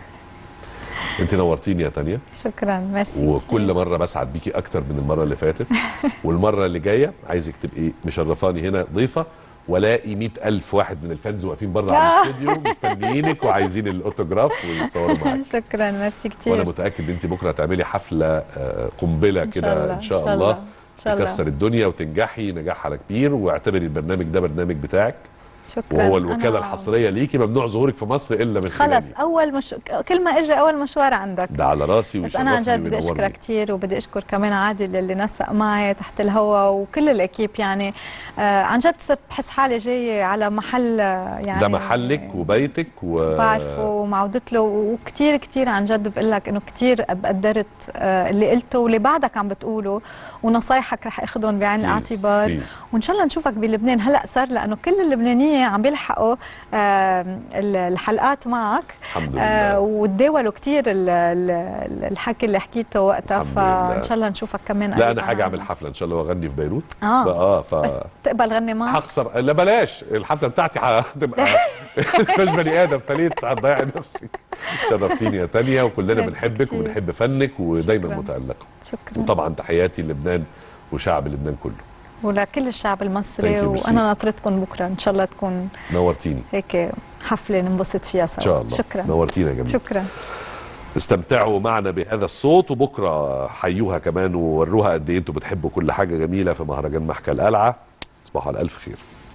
انت نورتيني يا تانية شكرا ميرسي وكل مره بسعد بيكي اكتر من المره اللي فاتت والمره اللي جايه عايزك تبقي مشرفاني هنا ضيفه والاقي مئة ألف واحد من الفانز واقفين بره على الاستوديو مستنيينك وعايزين الاوتوجراف ويتصوروا معاك شكرا ميرسي كتير وانا متاكد ان انت بكره هتعملي حفله آه، قنبله إن شاء كده الله، ان شاء إن شاء الله الله، إن شاء الله. تكسر الدنيا وتنجحي نجاح على كبير واعتبري البرنامج ده برنامج بتاعك شكرا وهو الوكاله أنا- الحصريه ليكي ممنوع ظهورك في مصر الا من خلص خلالي اول مش كل ما اجي اول مشوار عندك ده على راسي بس انا عن جد بدي ويشرفني اشكرك وينورني. كثير وبدي اشكر كمان عادل اللي نسق معي تحت الهواء وكل الاكيب يعني آه عن جد صرت بحس حالي جايه على محل آه، يعني ده محلك وبيتك و بعرفه ومعودت له وكثير كثير عن جد بقول لك انه كثير قدرت آه، اللي قلته واللي بعدك عم بتقوله ونصايحك رح اخذهم بعين Please, الاعتبار please. وان شاء الله نشوفك بلبنان هلا صار لانه كل اللبنانيه عم بيلحقوا آه، ال- الحلقات معك الحمد لله. آه، وتداولوا كثير ال- ال- الحكي اللي حكيته وقتها الحمد لله. فان شاء الله نشوفك كمان لا قريباً انا حاجه عنا. اعمل حفله ان شاء الله واغني في بيروت اه اه ف بس تقبل غني معك هخسر لا بلاش الحفله بتاعتي هتبقى مش بني ادم فليه هتضيعي نفسك شرفتيني يا تانية وكلنا ميرسي بنحبك كتير. وبنحب فنك ودايما شكراً. متالقه شكرا وطبعا تحياتي للبنان وشعب لبنان كله ولكل الشعب المصري Thank you, merci. وانا ناطرتكم بكره ان شاء الله تكون نورتيني هيك حفله ننبسط فيها سوا ان شاء الله شكرا نورتينا يا جميل شكرا استمتعوا معنا بهذا الصوت وبكره حيوها كمان ووروها قد ايه انتوا بتحبوا كل حاجه جميله في مهرجان محكى القلعه تصبحوا على الف خير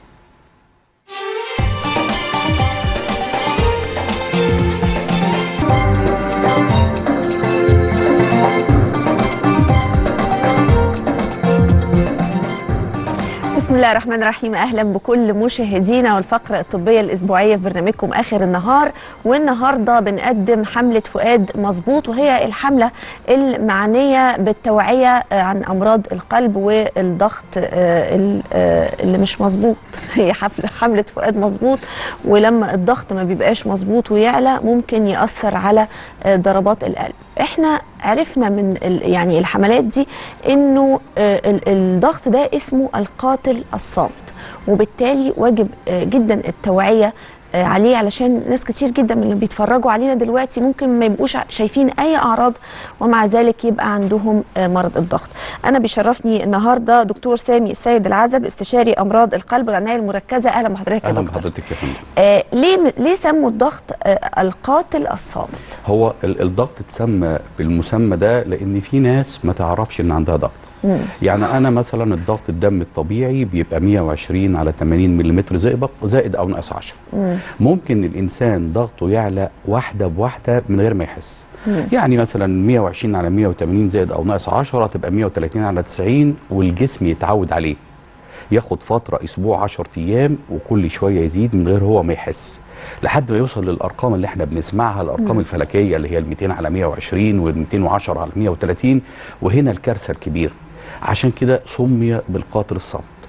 بسم الله الرحمن الرحيم اهلا بكل مشاهدينا والفقره الطبيه الاسبوعيه في برنامجكم اخر النهار والنهارده بنقدم حمله فؤاد مظبوط وهي الحمله المعنيه بالتوعيه عن امراض القلب والضغط آه، ال- آه، اللي مش مظبوط هي حفله حمله فؤاد مظبوط ولما الضغط ما بيبقاش مظبوط ويعلى ممكن ياثر على آه، ضربات القلب احنا عرفنا من ال- يعني الحملات دي انه آه، ال- الضغط ده اسمه القاتل الصامت وبالتالي واجب آه، جدا التوعيه آه، عليه علشان ناس كتير جدا من اللي بيتفرجوا علينا دلوقتي ممكن ما يبقوش ع- شايفين اي اعراض ومع ذلك يبقى عندهم آه، مرض الضغط انا بيشرفني النهارده دكتور سامي السيد العزب استشاري امراض القلب العنايه المركزه اهلا بحضرتك يا اهلا دكتور بحضرتك يا فندم آه ليه ليه سموا الضغط آه القاتل الصامت هو ال- الضغط اتسمى بالمسمى ده لان في ناس ما تعرفش ان عندها ضغط مم. يعني انا مثلا الضغط الدم الطبيعي بيبقى 120 على 80 ملم زئبق زائد او ناقص 10 مم. ممكن الانسان ضغطه يعلى واحده بواحده من غير ما يحس مم. يعني مثلا 120 على 180 زائد او ناقص 10 تبقى 130 على 90 والجسم يتعود عليه ياخد فتره اسبوع 10 ايام وكل شويه يزيد من غير هو ما يحس لحد ما يوصل للارقام اللي احنا بنسمعها الارقام مم. الفلكيه اللي هي ال 200 على 120 وال 210 على 130 وهنا الكارثه الكبيره عشان كده سمي بالقاتل الصامت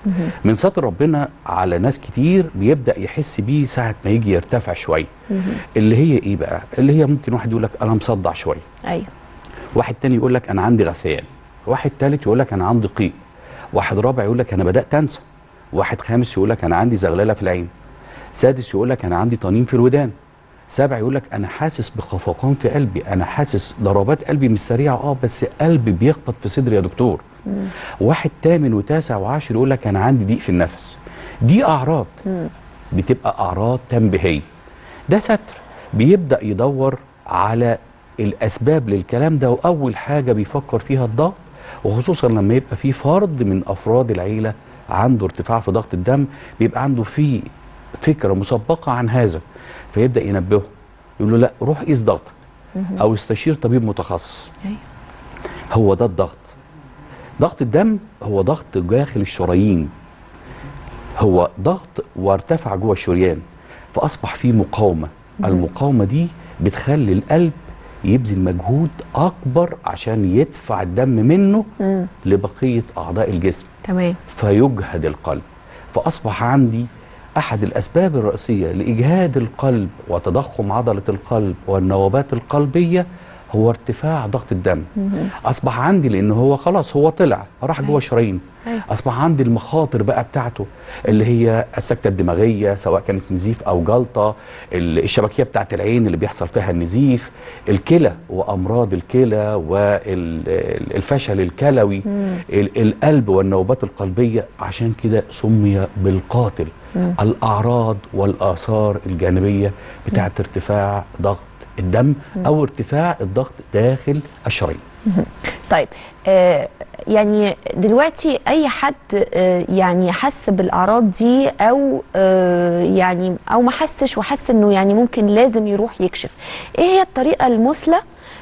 من ستر ربنا على ناس كتير بيبدا يحس بيه ساعه ما يجي يرتفع شويه اللي هي ايه بقى اللي هي ممكن واحد يقول لك انا مصدع شويه ايوه واحد تاني يقول لك انا عندي غثيان واحد تالت يقول لك انا عندي قيء واحد رابع يقول لك انا بدات انسى واحد خامس يقول لك انا عندي زغلله في العين سادس يقول لك انا عندي طنين في الودان سابع يقول لك انا حاسس بخفقان في قلبي انا حاسس ضربات قلبي مش سريعه اه بس قلبي بيخبط في صدري يا دكتور واحد تامن وتاسع وعاشر يقول لك انا عندي ضيق في النفس دي اعراض بتبقى اعراض تنبيهيه ده ستر بيبدا يدور على الاسباب للكلام ده واول حاجه بيفكر فيها الضغط وخصوصا لما يبقى في فرد من افراد العيله عنده ارتفاع في ضغط الدم بيبقى عنده في فكره مسبقه عن هذا فيبدا ينبهه يقول له لا روح قيس ضغطك او استشير طبيب متخصص أيوة. هو ده الضغط ضغط الدم هو ضغط داخل الشرايين هو ضغط وارتفع جوه الشريان فاصبح فيه مقاومه المقاومه دي بتخلي القلب يبذل مجهود اكبر عشان يدفع الدم منه مم. لبقيه اعضاء الجسم تمام فيجهد القلب فاصبح عندي احد الاسباب الرئيسيه لاجهاد القلب وتضخم عضله القلب والنوبات القلبيه هو ارتفاع ضغط الدم مهم. اصبح عندي لان هو خلاص هو طلع راح جوه شرايين أيوة. اصبح عندي المخاطر بقى بتاعته اللي هي السكته الدماغيه سواء كانت نزيف او جلطه ال- الشبكيه بتاعت العين اللي بيحصل فيها النزيف الكلى وامراض الكلى والفشل الكلوي مم. ال- القلب والنوبات القلبيه عشان كده سمي بالقاتل مم. الاعراض والاثار الجانبيه بتاعت ارتفاع ضغط الدم او ارتفاع الضغط داخل الشرايين مهم. طيب آه يعني دلوقتي اي حد آه يعني حس بالاعراض دي او آه يعني او ما حسش وحس انه يعني ممكن لازم يروح يكشف ايه هي الطريقه المثلى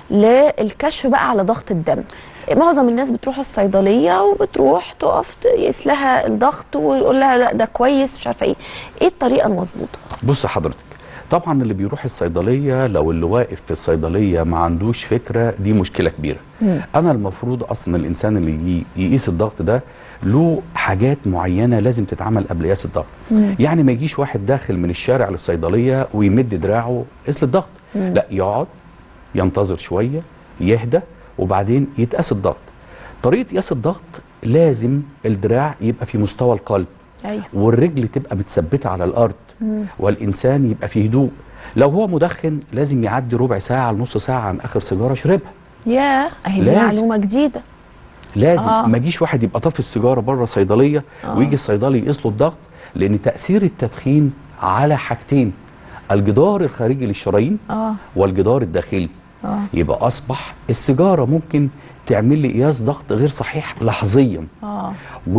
للكشف بقى على ضغط الدم معظم الناس بتروح الصيدليه وبتروح تقف يقيس لها الضغط ويقول لها لا ده كويس مش عارفه ايه ايه الطريقه المظبوطه بص حضرتك طبعا اللي بيروح الصيدليه لو اللي واقف في الصيدليه ما عندوش فكره دي مشكله كبيره مم. انا المفروض اصلا الانسان اللي يجي يقيس الضغط ده له حاجات معينه لازم تتعمل قبل قياس الضغط مم. يعني ما يجيش واحد داخل من الشارع للصيدليه ويمد دراعه قيس الضغط مم. لا يقعد ينتظر شويه يهدى وبعدين يتقاس الضغط طريقه قياس الضغط لازم الدراع يبقى في مستوى القلب ايوه والرجل تبقى متثبته على الارض مم. والانسان يبقى في هدوء لو هو مدخن لازم يعدي ربع ساعه لنص ساعه عن اخر سيجاره شربها ياه اهي دي لازم. معلومه جديده لازم آه. آه. ما يجيش واحد يبقى طافي السيجاره بره الصيدليه آه. آه. ويجي الصيدلي يقيس له الضغط لان تاثير التدخين على حاجتين الجدار الخارجي للشرايين اه والجدار الداخلي اه يبقى اصبح السيجاره ممكن تعمل لي قياس ضغط غير صحيح لحظيا اه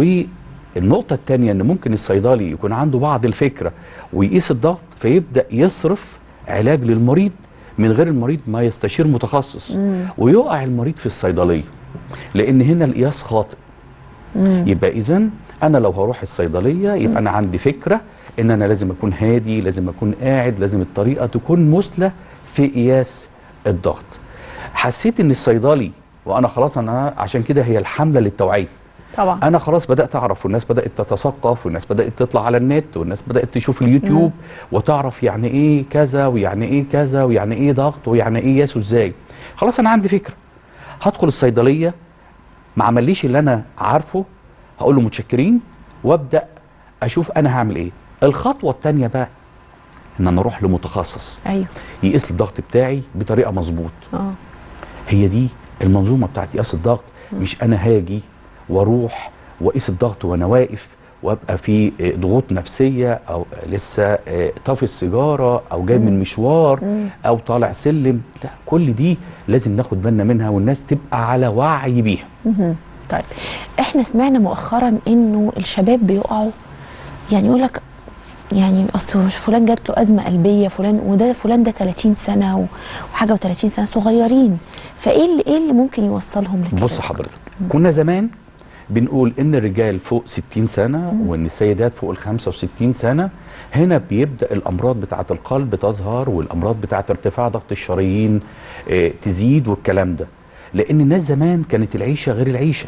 والنقطة الثانية إن ممكن الصيدلي يكون عنده بعض الفكرة ويقيس الضغط فيبدأ يصرف علاج للمريض من غير المريض ما يستشير متخصص مم. ويقع المريض في الصيدلية لأن هنا القياس خاطئ مم. يبقى إذا أنا لو هروح الصيدلية يبقى أنا عندي فكرة إن أنا لازم أكون هادي لازم أكون قاعد لازم الطريقة تكون مثلى في قياس الضغط حسيت إن الصيدلي وأنا خلاص أنا عشان كده هي الحملة للتوعية طبعا انا خلاص بدات اعرف والناس بدات تتثقف والناس بدات تطلع على النت والناس بدات تشوف اليوتيوب وتعرف يعني ايه كذا ويعني ايه كذا ويعني ايه ضغط ويعني ايه ياسو ازاي خلاص انا عندي فكره هدخل الصيدليه ما عمليش اللي انا عارفه هقول له متشكرين وابدا اشوف انا هعمل ايه الخطوه الثانيه بقى ان انا اروح لمتخصص ايوه يقيس لي الضغط بتاعي بطريقه مظبوط اه هي دي المنظومه بتاعت قياس الضغط مش انا هاجي واروح واقيس الضغط وانا واقف وابقى في آه، ضغوط نفسيه او لسه آه، طافي السيجاره او جاي من مشوار مم. او طالع سلم لا كل دي لازم ناخد بالنا منها والناس تبقى على وعي بيها مهم. طيب احنا سمعنا مؤخرا انه الشباب بيقعوا يعني يقول لك يعني اصل فلان جات له ازمه قلبيه فلان وده فلان ده 30 سنه و- وحاجه و30 سنه صغيرين فايه اللي ايه اللي ممكن يوصلهم لكده بص حضرتك كنا زمان بنقول ان الرجال فوق 60 سنه وان السيدات فوق ال 65 سنه هنا بيبدا الامراض بتاعه القلب تظهر والامراض بتاعه ارتفاع ضغط الشرايين آه، تزيد والكلام ده لان الناس زمان كانت العيشه غير العيشه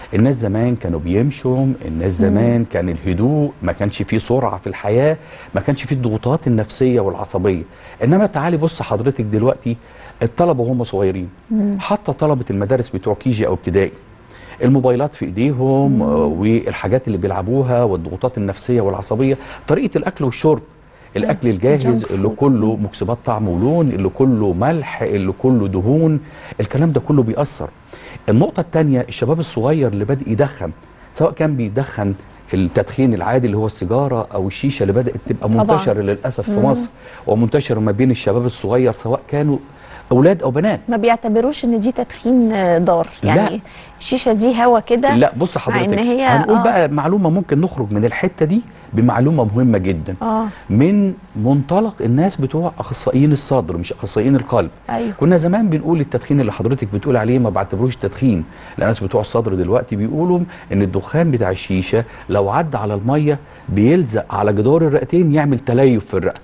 الناس زمان كانوا بيمشوا الناس زمان كان الهدوء ما كانش فيه سرعه في الحياه ما كانش فيه الضغوطات النفسيه والعصبيه انما تعالي بص حضرتك دلوقتي الطلبه وهم صغيرين حتى طلبه المدارس بتوع كيجي او ابتدائي الموبايلات في ايديهم آه، والحاجات اللي بيلعبوها والضغوطات النفسيه والعصبيه طريقه الاكل والشرب الاكل الجاهز الجنك اللي فود. كله مكسبات طعم ولون اللي كله ملح اللي كله دهون الكلام ده كله بيأثر النقطه الثانيه الشباب الصغير اللي بادئ يدخن سواء كان بيدخن التدخين العادي اللي هو السيجاره او الشيشه اللي بدات تبقى طبعاً. منتشره للاسف في مم. مصر ومنتشره ما بين الشباب الصغير سواء كانوا اولاد او بنات ما بيعتبروش ان دي تدخين آه، ضار لا. يعني الشيشه دي هوا كده لا بص مع حضرتك ان هي هنقول آه. بقى معلومه ممكن نخرج من الحته دي بمعلومه مهمه جدا اه من منطلق الناس بتوع اخصائيين الصدر مش اخصائيين القلب ايوه كنا زمان بنقول التدخين اللي حضرتك بتقول عليه ما بعتبروش تدخين الناس بتوع الصدر دلوقتي بيقولوا ان الدخان بتاع الشيشه لو عدى على الميه بيلزق على جدار الرئتين يعمل تليف في الرئه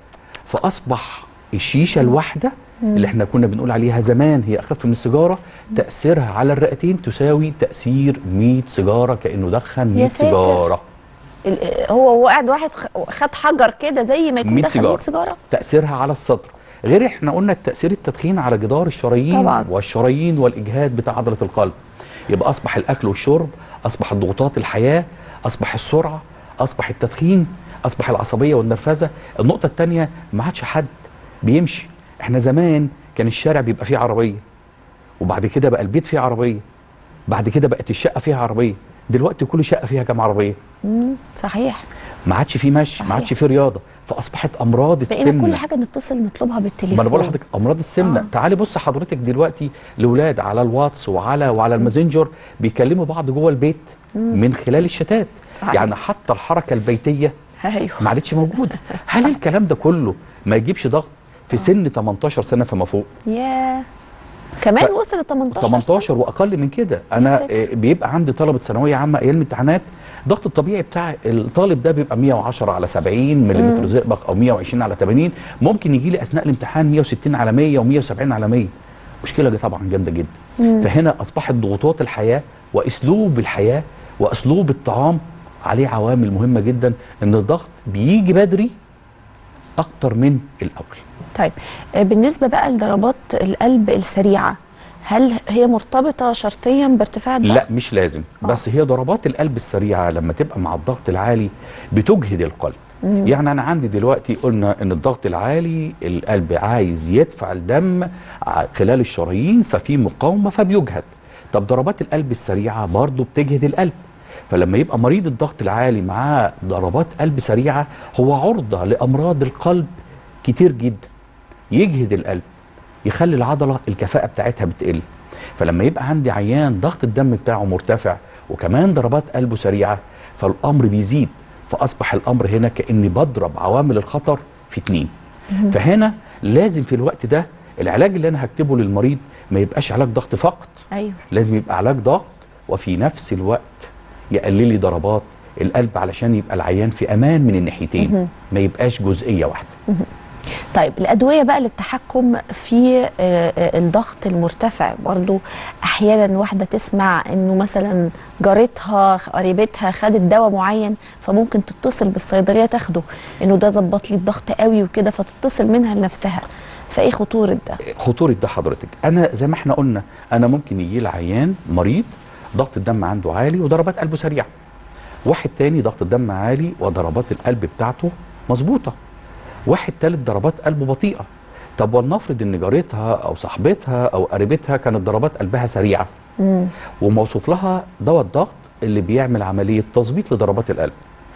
فاصبح الشيشه الواحده مم. اللي احنا كنا بنقول عليها زمان هي اخف من السيجاره تاثيرها على الرئتين تساوي تاثير 100 سيجاره كانه دخن 100 يا ساتر. سيجاره ال- هو هو قاعد واحد خ- خد حجر كده زي ما يكون 100 دخل 100 سيجاره سيجاره تاثيرها على الصدر غير احنا قلنا تاثير التدخين على جدار الشرايين طبعاً. والشرايين والاجهاد بتاع عضله القلب يبقى اصبح الاكل والشرب اصبح ضغوطات الحياه اصبح السرعه اصبح التدخين اصبح العصبيه والنرفزه النقطه الثانيه ما عادش حد بيمشي احنا زمان كان الشارع بيبقى فيه عربيه وبعد كده بقى البيت فيه عربيه بعد كده بقت الشقه فيها عربيه دلوقتي كل شقه فيها كام عربيه مم، صحيح ما عادش فيه مشي ما عادش فيه رياضه فاصبحت امراض بقينا السمنه كل حاجه نتصل نطلبها بالتليفون ما انا بقول لحضرتك امراض السمنه آه. تعالي بص حضرتك دلوقتي الاولاد على الواتس وعلى وعلى الماسنجر بيكلموا بعض جوه البيت مم. من خلال الشتات صحيح. يعني حتى الحركه البيتيه ايوه ما عادتش موجوده هل الكلام ده كله ما يجيبش ضغط في سن 18 سنه فما فوق يا كمان ف- وصل ل 18 18 واقل من كده انا آه، بيبقى عندي طلبه ثانويه عامه ايام الامتحانات الضغط الطبيعي بتاع الطالب ده بيبقى 110 على 70 ملم مم. زئبق او 120 على 80 ممكن يجي لي اثناء الامتحان 160 على 100 و170 على 100 مشكله دي طبعا جامده جدا مم. فهنا اصبحت ضغوطات الحياه واسلوب الحياه واسلوب الطعام عليه عوامل مهمه جدا ان الضغط بيجي بدري اكتر من الاول طيب آه، بالنسبه بقى لضربات القلب السريعه هل هي مرتبطه شرطيا بارتفاع الضغط لا مش لازم بس هي ضربات القلب السريعه لما تبقى مع الضغط العالي بتجهد القلب مم. يعني انا عندي دلوقتي قلنا ان الضغط العالي القلب عايز يدفع الدم ع- خلال الشرايين ففي مقاومه فبيجهد طب ضربات القلب السريعه برضه بتجهد القلب فلما يبقى مريض الضغط العالي معاه ضربات قلب سريعه هو عرضه لامراض القلب كتير جدا يجهد القلب يخلي العضله الكفاءه بتاعتها بتقل فلما يبقى عندي عيان ضغط الدم بتاعه مرتفع وكمان ضربات قلبه سريعه فالامر بيزيد فاصبح الامر هنا كاني بضرب عوامل الخطر في اتنين مهم. فهنا لازم في الوقت ده العلاج اللي انا هكتبه للمريض ما يبقاش علاج ضغط فقط ايوه لازم يبقى علاج ضغط وفي نفس الوقت يقلل لي ضربات القلب علشان يبقى العيان في امان من الناحيتين مهم. ما يبقاش جزئيه واحده طيب الادويه بقى للتحكم في آه، آه، الضغط المرتفع برضو احيانا واحده تسمع انه مثلا جارتها قريبتها خدت دواء معين فممكن تتصل بالصيدليه تاخده انه ده ظبط لي الضغط قوي وكده فتتصل منها لنفسها فايه خطوره ده خطوره ده حضرتك انا زي ما احنا قلنا انا ممكن يجي لي عيان مريض ضغط الدم عنده عالي وضربات قلبه سريعه واحد تاني ضغط الدم عالي وضربات القلب بتاعته مظبوطه واحد تالت ضربات قلبه بطيئه طب ولنفرض ان جارتها او صاحبتها او قريبتها كانت ضربات قلبها سريعه مم. وموصوف لها دواء الضغط اللي بيعمل عمليه تظبيط لضربات القلب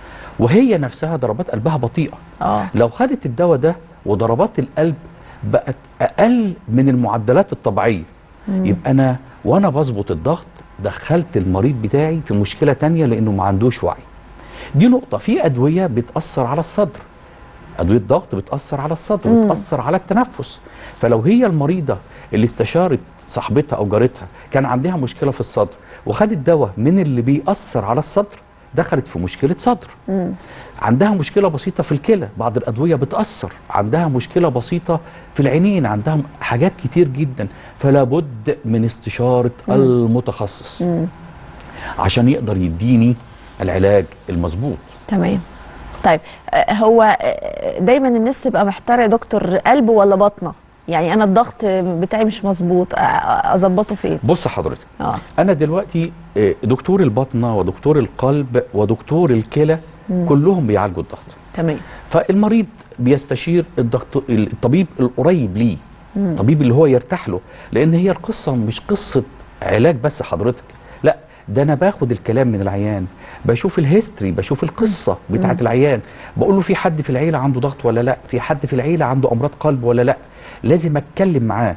وهي نفسها ضربات قلبها بطيئه اه لو خدت الدواء ده وضربات القلب بقت اقل من المعدلات الطبيعيه مم. يبقى انا وانا بظبط الضغط دخلت المريض بتاعي في مشكله تانية لانه ما عندوش وعي دي نقطه في ادويه بتاثر على الصدر ادويه ضغط بتاثر على الصدر مم. بتاثر على التنفس فلو هي المريضه اللي استشارت صاحبتها او جارتها كان عندها مشكله في الصدر وخدت دواء من اللي بيأثر على الصدر دخلت في مشكله صدر مم. عندها مشكلة بسيطة في الكلى بعض الأدوية بتأثر عندها مشكلة بسيطة في العينين عندها م- حاجات كتير جدا فلا بد من استشارة مم. المتخصص مم. عشان يقدر يديني العلاج المظبوط تمام طيب آه، هو آه، دايما الناس تبقى محتاره يا دكتور قلب ولا بطنه يعني انا الضغط بتاعي مش مظبوط آه، اظبطه فين بص حضرتك اه انا دلوقتي آه، دكتور البطنه ودكتور القلب ودكتور الكلى مم. كلهم بيعالجوا الضغط تمام فالمريض بيستشير الضغط الطبيب القريب ليه مم. الطبيب اللي هو يرتاح له لان هي القصه مش قصه علاج بس حضرتك لا ده انا باخد الكلام من العيان بشوف الهيستوري بشوف القصه بتاعت مم. العيان بقول له في حد في العيله عنده ضغط ولا لا في حد في العيله عنده امراض قلب ولا لا لازم اتكلم معاه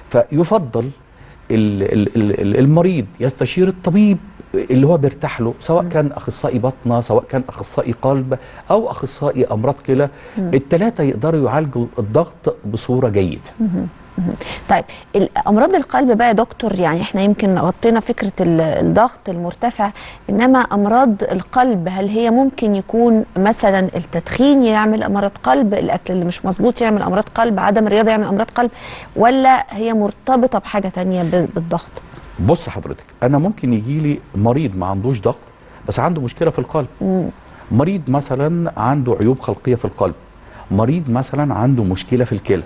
فيفضل ال- ال- ال- ال- المريض يستشير الطبيب اللي هو بيرتاح له سواء كان اخصائي بطنه سواء كان اخصائي قلب او اخصائي امراض كلى مم. الثلاثه يقدروا يعالجوا الضغط بصوره جيده مهم. مهم. طيب ال- امراض القلب بقى يا دكتور يعني احنا يمكن غطينا فكره ال- الضغط المرتفع انما امراض القلب هل هي ممكن يكون مثلا التدخين يعمل امراض قلب الاكل اللي مش مظبوط يعمل امراض قلب عدم الرياضه يعمل امراض قلب ولا هي مرتبطه بحاجه تانية ب- بالضغط بص حضرتك انا ممكن يجي لي مريض ما عندوش ضغط بس عنده مشكله في القلب مم. مريض مثلا عنده عيوب خلقيه في القلب مريض مثلا عنده مشكله في الكلى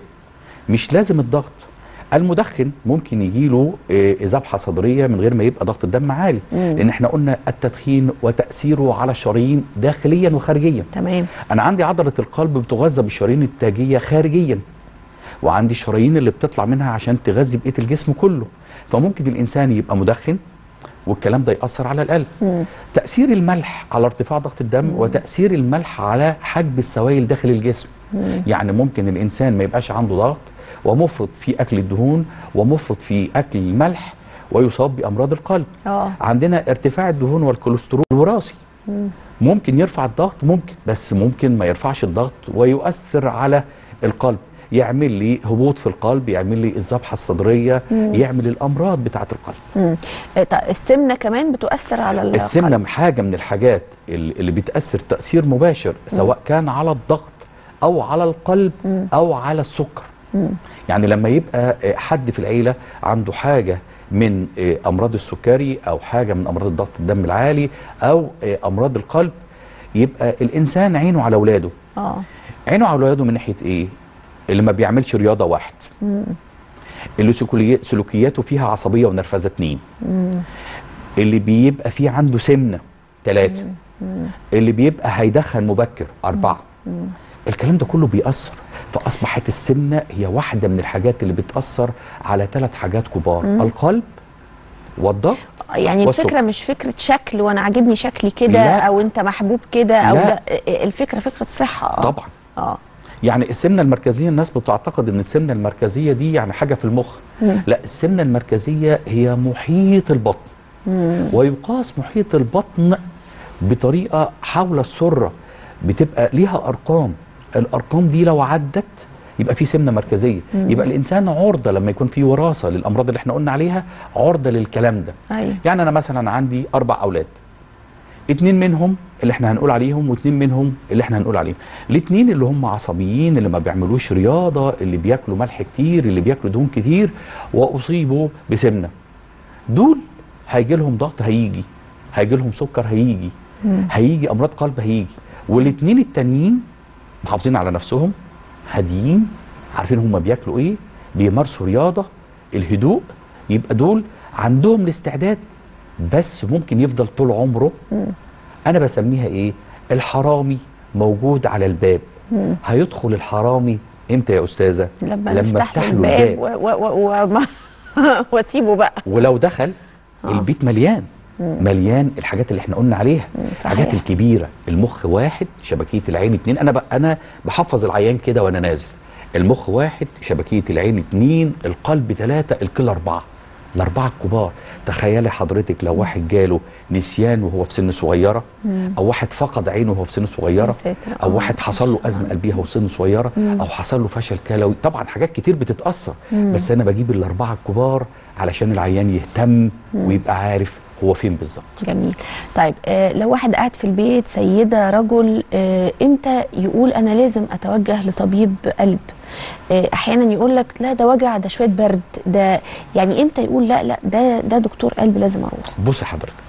مش لازم الضغط المدخن ممكن يجي له ذبحه صدريه من غير ما يبقى ضغط الدم عالي مم. لان احنا قلنا التدخين وتاثيره على الشرايين داخليا وخارجيا تمام انا عندي عضله القلب بتغذى بالشرايين التاجيه خارجيا وعندي الشرايين اللي بتطلع منها عشان تغذي بقيه الجسم كله فممكن الانسان يبقى مدخن والكلام ده ياثر على القلب مم. تاثير الملح على ارتفاع ضغط الدم وتاثير الملح على حجب السوائل داخل الجسم مم. يعني ممكن الانسان ما يبقاش عنده ضغط ومفرط في اكل الدهون ومفرط في اكل الملح ويصاب بامراض القلب اه عندنا ارتفاع الدهون والكوليسترول الوراثي مم. ممكن يرفع الضغط ممكن بس ممكن ما يرفعش الضغط ويؤثر على القلب يعمل لي هبوط في القلب يعمل لي الذبحه الصدريه مم. يعمل الامراض بتاعه القلب مم. آه، طيب السمنه كمان بتؤثر على القلب السمنه حاجه من الحاجات اللي اللي بتاثر تاثير مباشر سواء كان على الضغط او على القلب مم. او على السكر مم. يعني لما يبقى آه، حد في العيله عنده حاجه من آه، امراض السكري او حاجه من امراض الضغط الدم العالي او آه، امراض القلب يبقى الانسان عينه على اولاده اه عينه على اولاده من ناحيه ايه اللي ما بيعملش رياضه واحد مم. اللي سلوكيا- سلوكياته فيها عصبيه ونرفزه اتنين مم. اللي بيبقى فيه عنده سمنه ثلاثه مم. اللي بيبقى هيدخن مبكر أربعة مم. الكلام ده كله بيأثر فأصبحت السمنة هي واحدة من الحاجات اللي بتأثر على ثلاث حاجات كبار مم. القلب والضغط يعني والسكر. الفكره مش فكره شكل وانا عاجبني شكلي كده لا. او انت محبوب كده او لا. ده الفكره فكره صحه آه. طبعا اه يعني السمنة المركزية الناس بتعتقد ان السمنة المركزية دي يعني حاجة في المخ مم. لا السمنة المركزية هي محيط البطن مم. ويقاس محيط البطن بطريقة حول السرة بتبقى ليها أرقام الأرقام دي لو عدت يبقى في سمنة مركزية مم. يبقى الإنسان عرضة لما يكون في وراثة للأمراض اللي احنا قلنا عليها عرضة للكلام ده ايوه يعني أنا مثلا عندي أربع أولاد اتنين منهم اللي احنا هنقول عليهم واتنين منهم اللي احنا هنقول عليهم الاتنين اللي هم عصبيين اللي ما بيعملوش رياضة اللي بياكلوا ملح كتير اللي بياكلوا دهون كتير وأصيبوا بسمنة دول هيجي لهم ضغط هيجي هيجي لهم سكر هيجي مم. هيجي امراض قلب هيجي والاتنين التانيين محافظين على نفسهم هاديين عارفين هم بياكلوا ايه بيمارسوا رياضه الهدوء يبقى دول عندهم الاستعداد بس ممكن يفضل طول عمره مم. انا بسميها ايه الحرامي موجود على الباب مم. هيدخل الحرامي امتى يا استاذه لما, نفتح له الباب و- و- و- وما- واسيبه بقى ولو دخل البيت مليان مم. مليان الحاجات اللي احنا قلنا عليها صحيح. الحاجات الكبيره المخ واحد شبكيه العين اتنين انا بقى انا بحفظ العيان كده وانا نازل المخ واحد شبكيه العين اتنين القلب ثلاثه الكلى اربعه الاربعه الكبار تخيلي حضرتك لو واحد جاله نسيان وهو في سن صغيره مم. او واحد فقد عينه وهو في سن صغيره يا ساتر. او آه. واحد حصل له ازمه قلبيه وهو في سن صغيره مم. او حصل له فشل كلوي طبعا حاجات كتير بتتاثر مم. بس انا بجيب الاربعه الكبار علشان العيان يهتم ويبقى عارف هو فين بالظبط جميل طيب آه لو واحد قاعد في البيت سيدة رجل آه امتى يقول انا لازم اتوجه لطبيب قلب آه احيانا يقول لك لا ده وجع ده شويه برد ده يعني امتى يقول لا لا ده ده دكتور قلب لازم اروح بص حضرتك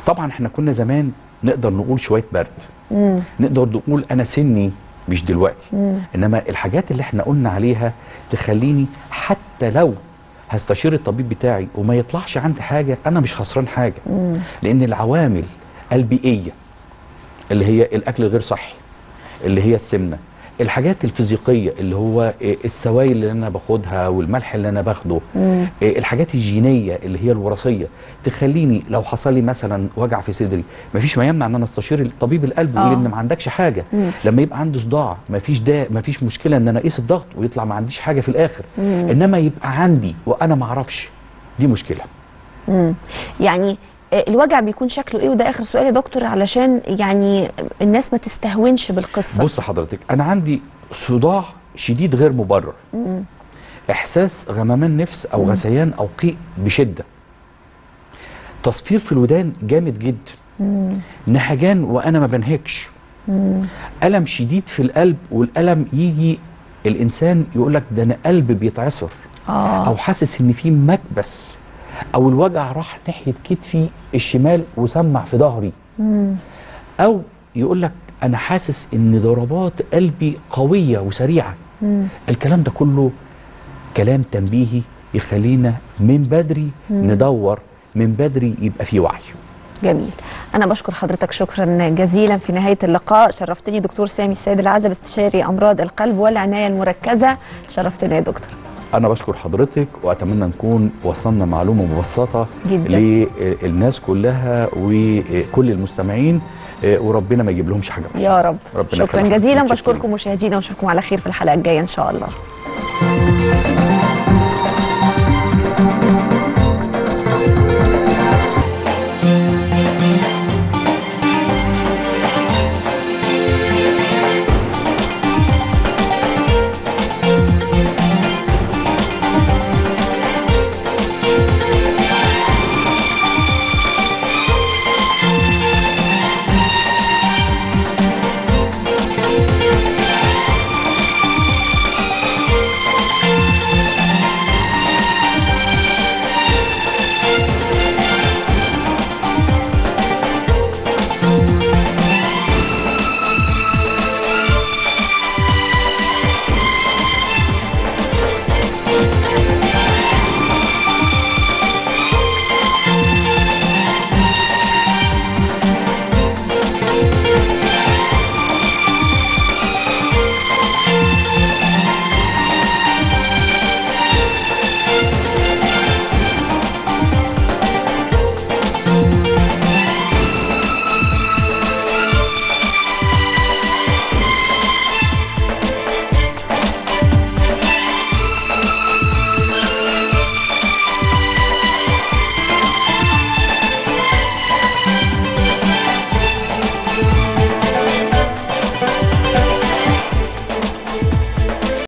طبعا احنا كنا زمان نقدر نقول شويه برد مم. نقدر نقول انا سني مش دلوقتي مم. انما الحاجات اللي احنا قلنا عليها تخليني حتى لو هستشير الطبيب بتاعي وما يطلعش عندي حاجه انا مش خسران حاجه مم. لان العوامل البيئيه اللي هي الاكل الغير صحي اللي هي السمنه الحاجات الفيزيقيه اللي هو إيه، السوائل اللي انا باخدها والملح اللي انا باخده مم. إيه، الحاجات الجينيه اللي هي الوراثيه تخليني لو حصل لي مثلا وجع في صدري مفيش ما يمنع ان انا استشير طبيب القلب آه. ويقول لي ان ما عندكش حاجه مم. لما يبقى عندي صداع مفيش ده مفيش مشكله ان انا اقيس الضغط ويطلع ما عنديش حاجه في الاخر مم. انما يبقى عندي وانا ما اعرفش دي مشكله مم. يعني آه، الوجع بيكون شكله ايه وده اخر سؤال يا دكتور علشان يعني الناس ما تستهونش بالقصه بص حضرتك انا عندي صداع شديد غير مبرر مم. احساس غممان نفس او مم. غثيان او قيء بشده تصفير في الودان جامد جدا مم. نهجان وانا ما بنهكش مم. الم شديد في القلب والالم يجي الانسان يقول لك ده انا قلبي بيتعصر آه. او حاسس ان في مكبس او الوجع راح ناحيه كتفي الشمال وسمع في ظهري مم. او يقول لك انا حاسس ان ضربات قلبي قويه وسريعه مم. الكلام ده كله كلام تنبيهي يخلينا من بدري مم. ندور من بدري يبقى في وعي جميل انا بشكر حضرتك شكرا جزيلا في نهايه اللقاء شرفتني دكتور سامي السيد العزب استشاري امراض القلب والعنايه المركزه شرفتنا يا دكتور انا بشكر حضرتك واتمنى نكون وصلنا معلومه مبسطه جداً. للناس كلها وكل المستمعين وربنا ما يجيب لهمش حاجه يا رب ربنا شكرا يخليك. جزيلا متشكرين. بشكركم مشاهدينا ونشوفكم على خير في الحلقه الجايه ان شاء الله